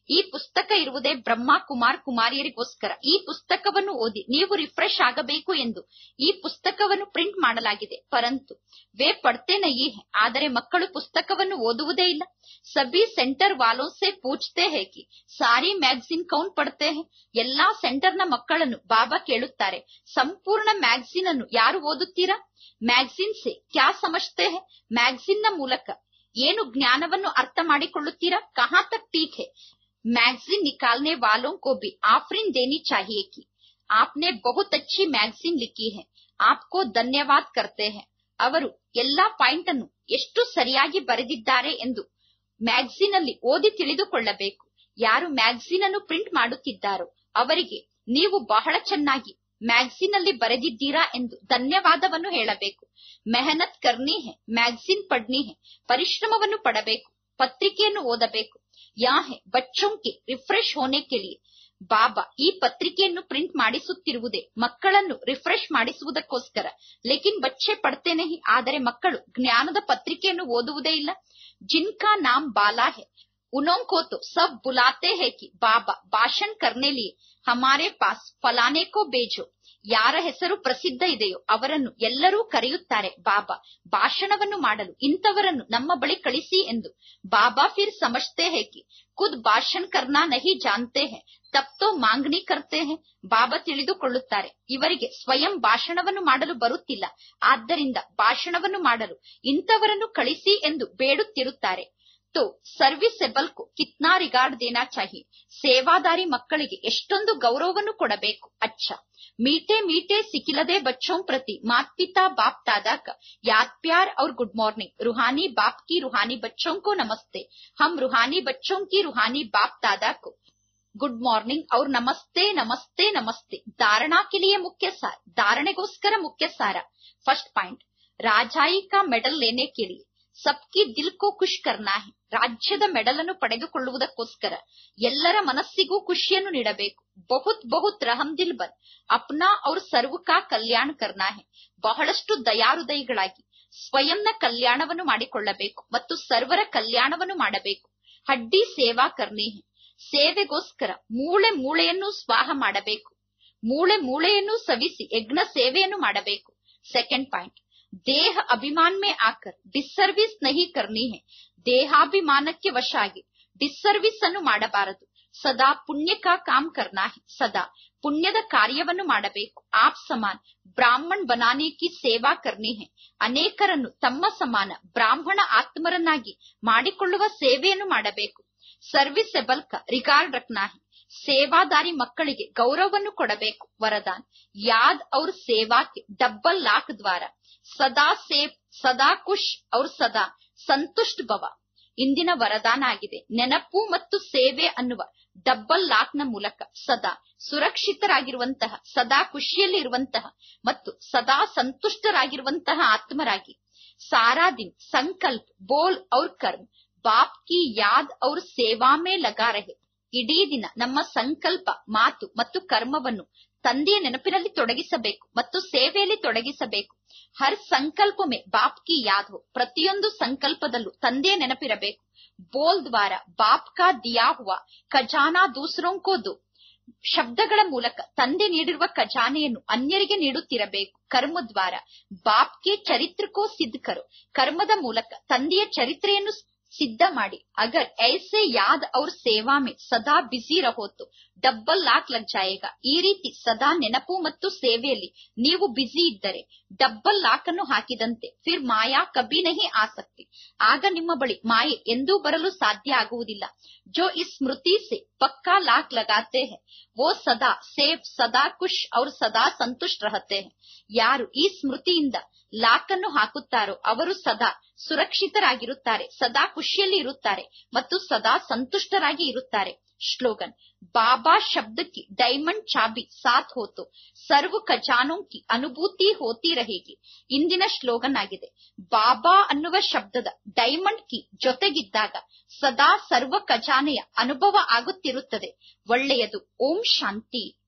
ಈ ಪುಸ್ತಕ ಇರುವುದೇ ಬ್ರಹ್ಮ ಕುಮಾರ್ ಕುಮಾರಿಯರಿಗೋಸ್ಕರ ಈ ಪುಸ್ತಕವನ್ನು ಓದಿ ನೀವು ರಿಫ್ರೆಶ್ ಆಗಬೇಕು ಎಂದು ಈ ಪುಸ್ತಕವನ್ನು ಪ್ರಿಂಟ್ ಮಾಡಲಾಗಿದೆ ಪರಂತು ವೇ ಪಡ್ತೆ ನಹೀ ಹೈ ಆದರೆ ಮಕ್ಕಳು ಪುಸ್ತಕವನ್ನು ಓದುವುದೇ ಇಲ್ಲ ಸಬಿ ಸೆಂಟರ್ ವಾಲೋ ಸೆ ಪೂಚ್ತೆ ಹೇ ಕಿ ಸಾರಿ ಮ್ಯಾಗಝಿನ್ ಕೌನ್ ಪಡ್ತೆ ಹೇ ಎಲ್ಲಾ ಸೆಂಟರ್ನ ಮಕ್ಕಳನ್ನು ಬಾಬಾ ಕೇಳುತ್ತಾರೆ ಸಂಪೂರ್ಣ ಮ್ಯಾಗಝಿನ್ ಅನ್ನು ಯಾರು ಓದುತ್ತೀರಾ ಮ್ಯಾಗಝಿನ್ ಸೆ ಕ್ಯಾ ಸಮಜ್ತೆ ಹೇ ಮ್ಯಾಗಝಿನ್ ನ ಮೂಲಕ ಏನು ಜ್ಞಾನವನ್ನು ಅರ್ಥ ಮಾಡಿಕೊಳ್ಳುತ್ತೀರಾ ಕಹಾ ತಕ್ ಟೀಕ್ ಹೇ मैगजीन निकालने वालों को भी आफरीन देनी चाहिए कि आपने बहुत अच्छी मैगजीन लिखी है आपको ಧನ್ಯವಾದ करते हैं ಅವರು ಎಲ್ಲಾ ಪಾಯಿಂಟ್ ಅನ್ನು ಎಷ್ಟು ಸರಿಯಾಗಿ ಬರೆದಿದ್ದಾರೆ ಎಂದು ಮ್ಯಾಗಝಿನ್ ಅಲ್ಲಿ ಓದಿ ತಿಳಿದುಕೊಳ್ಳಬೇಕು ಯಾರು ಮ್ಯಾಗಝಿನ್ ಅನ್ನು ಪ್ರಿಂಟ್ ಮಾಡುತ್ತಿದ್ದಾರೋ ಅವರಿಗೆ ನೀವು ಬಹಳ ಚೆನ್ನಾಗಿ ಮ್ಯಾಗಝಿನ್ ಅಲ್ಲಿ ಬರೆದಿದ್ದೀರಾ ಎಂದು ಧನ್ಯವಾದವನ್ನು ಹೇಳಬೇಕು ಮೆಹನತ್ ಕರ್ನಿ ಹೆ ಮ್ಯಾಗಝಿನ್ ಪಡ್ನಿ ಹೆ ಪರಿಶ್ರಮವನ್ನು ಪಡಬೇಕು ಪತ್ರಿಕೆಯನ್ನು ಓದಬೇಕು ಯಾ ಹೆ ಬಚ್ಚೋಂ ಕೆ ರಿಫ್ರೆಶ್ ಹೋನೆ ಕೆ ಲಿಯೆ ಬಾಬಾ ಈ ಪತ್ರಿಕೆಯನ್ನು ಪ್ರಿಂಟ್ ಮಾಡಿಸುತ್ತಿರುವುದೇ ಮಕ್ಕಳನ್ನು ರಿಫ್ರೆಶ್ ಮಾಡಿಸುವುದಕ್ಕೋಸ್ಕರ ಲೇಕಿನ್ ಬಚ್ಚೆ ಪಡ್ತೆ ನಹಿ ಆದರೆ ಮಕ್ಕಳು ಜ್ಞಾನದ ಪತ್ರಿಕೆಯನ್ನು ಓದುವುದೇ ಇಲ್ಲ ಜಿನ್ಕಾ ನಾಮ್ ಬಾಲಾ ಹೆ उन्हों को तो सब बुलाते हैं कि बाबा ಭಾಷಣ करने लिए हमारे पास ಫಲಾನೆ ಕೋ ಬೇಜೋ ಯಾರ ಹೆಸರು ಪ್ರಸಿದ್ಧ ಇದೆಯೋ ಅವರನ್ನು ಎಲ್ಲರೂ ಕರೆಯುತ್ತಾರೆ ಬಾಬಾ ಭಾಷಣವನ್ನು ಮಾಡಲು ಇಂಥವರನ್ನು ನಮ್ಮ ಬಳಿ ಕಳಿಸಿ ಎಂದು ಬಾಬಾ ಫಿರ್ ಸಮಜ್ತೆ ಹೇ ಕಿ ಖುದ್ ಭಾಷಣ ಕರ್ನಾ ನಹಿ ಜಾನ್ತೆ ಹೇ ತಬ್ ತೋ ಮಾಂಗನಿ ಕರ್ತೆ ಹೇ ಬಾಬಾ ತಿಳಿದುಕೊಳ್ಳುತ್ತಾರೆ ಇವರಿಗೆ ಸ್ವಯಂ ಭಾಷಣವನ್ನು ಮಾಡಲು ಬರುತ್ತಿಲ್ಲ ಆದ್ದರಿಂದ ಭಾಷಣವನ್ನು ಮಾಡಲು ಇಂಥವರನ್ನು ಕಳಿಸಿ ಎಂದು ಬೇಡುತ್ತಿರುತ್ತಾರೆ तो ಸರ್ವಿಸೆಬಲ್ ಕು ಕಿತ್ನಾ ರಿಗಾರ್ಡ್ ದೇನಾ ಚಾಹಿ ಸೇವಾದಾರಿ ಮಕ್ಕಳಿಗೆ ಎಷ್ಟೊಂದು ಗೌರವವನ್ನು ಕೊಡಬೇಕು ಅಚ್ಚ मीठे मीठे सिकिलदे बच्चों प्रति मात पिता बाप दादा का याद प्यार और गुड मॉर्निंग रूहानी बाप की रूहानी बच्चों को नमस्ते हम रूहानी बच्चों की रूहानी बाप दादा को गुड मॉर्निंग और नमस्ते नमस्ते नमस्ते धारणा के लिए मुख्य सार धारणेಗೋಸ್ಕರ ಮುಖ್ಯ ಸಾರ फर्स्ट पॉइंट राजाई का मेडल लेने के लिए ಸಬ್ಕಿ ದಿಲ್ ಕೋ ಖುಷ್ ಕರ್ನಾ ಹೆ ರಾಜ್ಯದ ಮೆಡಲ್ ಅನ್ನು ಪಡೆದುಕೊಳ್ಳುವುದಕ್ಕೋಸ್ಕರ ಎಲ್ಲರ ಮನಸ್ಸಿಗೂ ಖುಷಿಯನ್ನು ನೀಡಬೇಕು ಬಹುತ್ ಬಹುತ್ ರಹಮ್ ದಿಲ್ ಬನ್ ಅಪ್ನಾ ಅವ್ರ ಸರ್ವ ಕಾ ಕಲ್ಯಾಣ ಕರ್ನಾ ಹೆ ಬಹಳಷ್ಟು ದಯಾರುದಯಿಗಳಾಗಿ ಸ್ವಯಂನ ಕಲ್ಯಾಣವನ್ನು ಮಾಡಿಕೊಳ್ಳಬೇಕು ಮತ್ತು ಸರ್ವರ ಕಲ್ಯಾಣವನ್ನು ಮಾಡಬೇಕು ಹಡ್ಡಿ ಸೇವಾ ಕರ್ನಿ ಹೆ ಸೇವೆಗೋಸ್ಕರ ಮೂಳೆ ಮೂಳೆಯನ್ನು ಸ್ವಾಹ ಮಾಡಬೇಕು ಮೂಳೆ ಮೂಳೆಯನ್ನು ಸವಿಸಿ ಯಜ್ಞ ಸೇವೆಯನ್ನು ಮಾಡಬೇಕು ಸೆಕೆಂಡ್ ಪಾಯಿಂಟ್ ದೇಹ ಅಭಿಮಾನ್ ಮೇ ಆಕರ್ ಡಿಸ್ಸರ್ವಿಸ್ ನಹಿ ಕರ್ನಿ ಹೆ ದೇಹಾಭಿಮಾನಕ್ಕೆ ವಶ ಆಗಿ ಡಿಸ್ಸರ್ವಿಸ್ ಅನ್ನು ಮಾಡಬಾರದು ಸದಾ ಪುಣ್ಯ ಕಾ ಕಾಮ್ ಕರ್ನಾ ಹೆ ಸದಾ ಪುಣ್ಯದ ಕಾರ್ಯವನ್ನು ಮಾಡಬೇಕು ಆಪ್ ಸಮಾನ್ ಬ್ರಾಹ್ಮಣ್ ಬನಾನೆ ಕಿ ಸೇವಾ ಕರ್ನಿ ಹೆ ಅನೇಕರನ್ನು ತಮ್ಮ ಸಮಾನ ಬ್ರಾಹ್ಮಣ ಆತ್ಮರನ್ನಾಗಿ ಮಾಡಿಕೊಳ್ಳುವ ಸೇವೆಯನ್ನು ಮಾಡಬೇಕು ಸರ್ವಿಸೆಬಲ್ ಕ ರಿಗಾರ್ಡ್ ರಖ್ನಾ ಹೆ ಸೇವಾದಾರಿ ಮಕ್ಕಳಿಗೆ ಗೌರವವನ್ನು ಕೊಡಬೇಕು ವರದಾನ್ ಯಾದ್ ಅವ್ರ ಸೇವಾಕ್ಕೆ ಡಬ್ಬಲ್ ಲಾಕ್ ದ್ವಾರ ಸದಾ ಸೇವ್ ಸದಾ ಖುಷ್ ಅವ್ರ ಸದಾ ಸಂತುಷ್ಟ ಭವ ಇಂದಿನ ವರದಾನ ಆಗಿದೆ ನೆನಪು ಮತ್ತು ಸೇವೆ ಅನ್ನುವ ಡಬ್ಬಲ್ ಲಾಕ್ ನ ಮೂಲಕ ಸದಾ ಸುರಕ್ಷಿತರಾಗಿರುವಂತಹ ಸದಾ ಖುಷಿಯಲ್ಲಿ ಇರುವಂತಹ ಮತ್ತು ಸದಾ ಸಂತುಷ್ಟರಾಗಿರುವಂತಹ ಆತ್ಮರಾಗಿ ಸಾರಾ ದಿನ್ ಸಂಕಲ್ಪ ಬೋಲ್ ಅವ್ರ ಕರ್ಮ್ ಬಾಪ್ ಕಿ ಯಾದ್ ಅವ್ರ ಸೇವಾ ಮೇ ಲಗಾ ರಹೆ ಇಡೀ ದಿನ ನಮ್ಮ ಸಂಕಲ್ಪ ಮಾತು ಮತ್ತು ಕರ್ಮವನ್ನು ತಂದೆಯ ನೆನಪಿನಲ್ಲಿ ತೊಡಗಿಸಬೇಕು ಮತ್ತು ಸೇವೆಯಲ್ಲಿ ತೊಡಗಿಸಬೇಕು ಹರ್ ಸಂಕಲ್ಪ ಮೇ ಬಾಪ್ ಕಿ ಯಾದ್ ಹೋ ಪ್ರತಿಯೊಂದು ಸಂಕಲ್ಪದಲ್ಲೂ ತಂದೆಯ ನೆನಪಿರಬೇಕು ಬೋಲ್ ದ್ವಾರ ಬಾಪ್ ಕಾ ದಿಯಾ ಹುವ ಖಜಾನಾ ದೂಸರೋಂ ಕೋ ದೋ ಶಬ್ದಗಳ ಮೂಲಕ ತಂದೆ ನೀಡಿರುವ ಖಜಾನೆಯನ್ನು ಅನ್ಯರಿಗೆ ನೀಡುತ್ತಿರಬೇಕು ಕರ್ಮ ದ್ವಾರ ಬಾಪ್ ಕೆ ಚರಿತ್ರಕೋ ಸಿದ್ಧ ಕರೋ ಕರ್ಮದ ಮೂಲಕ ತಂದೆಯ ಚರಿತ್ರೆಯನ್ನು ಸಿದ್ಧ ಮಾಡಿ ಅಗರ್ ಐಸೆ ಯಾದ್ ಅವ್ರ ಸೇವಾ ಮೇ ಸದಾ ಬಿಸಿ ರಹೋತು ಡಬ್ಬಲ್ ಲಾಕ್ ಲಗ್ ಜಾಯೇಗ ಈ ರೀತಿ ಸದಾ ನೆನಪು ಮತ್ತು ಸೇವೆಯಲ್ಲಿ ನೀವು ಬಿಸಿ ಇದ್ದರೆ ಡಬ್ಬಲ್ ಲಾಕ್ ಅನ್ನು ಹಾಕಿದಂತೆ ಫಿರ್ ಮಾಯಾ ಕಬಿ ನಹಿ ಆಸಕ್ತಿ ಆಗ ನಿಮ್ಮ ಬಳಿ ಮಾಯೆ ಎಂದೂ ಬರಲು ಸಾಧ್ಯ ಆಗುವುದಿಲ್ಲ ಜೋ ಈ ಸ್ಮೃತಿ ಸೆ ಪಕ್ಕಾ ಲಾಕ್ ಲಗಾತೆ ಹೇ ವೋ ಸದಾ ಸೇಫ್ ಸದಾ ಖುಷ್ ಅವ್ರ ಸದಾ ಸಂತುಷ್ಟ ರಹತೆ ಹೇ ಯಾರು ಈ ಸ್ಮೃತಿಯಿಂದ ಲಾಕ್ ಅನ್ನು ಹಾಕುತ್ತಾರೋ ಅವರು ಸದಾ ಸುರಕ್ಷಿತರಾಗಿರುತ್ತಾರೆ ಸದಾ ಖುಷಿಯಲ್ಲಿ ಇರುತ್ತಾರೆ ಮತ್ತು ಸದಾ ಸಂತುಷ್ಟರಾಗಿ ಇರುತ್ತಾರೆ श्लोगन बाबा शब्द की डायमंड चाबी साथ हो तो सर्व ಖಜಾನೋಂ ಕಿ ಅನುಭೂತಿ ಹೋತಿ रहेगी ಇಂದಿನ ಶ್ಲೋಗನ್ ಆಗಿದೆ ಬಾಬಾ ಅನ್ನುವ ಶಬ್ದದ ಡೈಮಂಡ್ ಕಿ ಜೊತೆಗಿದ್ದಾಗ ಸದಾ ಸರ್ವ ಖಜಾನೆಯ ಅನುಭವ ಆಗುತ್ತಿರುತ್ತದೆ ಒಳ್ಳೆಯದು ಓಂ ಶಾಂತಿ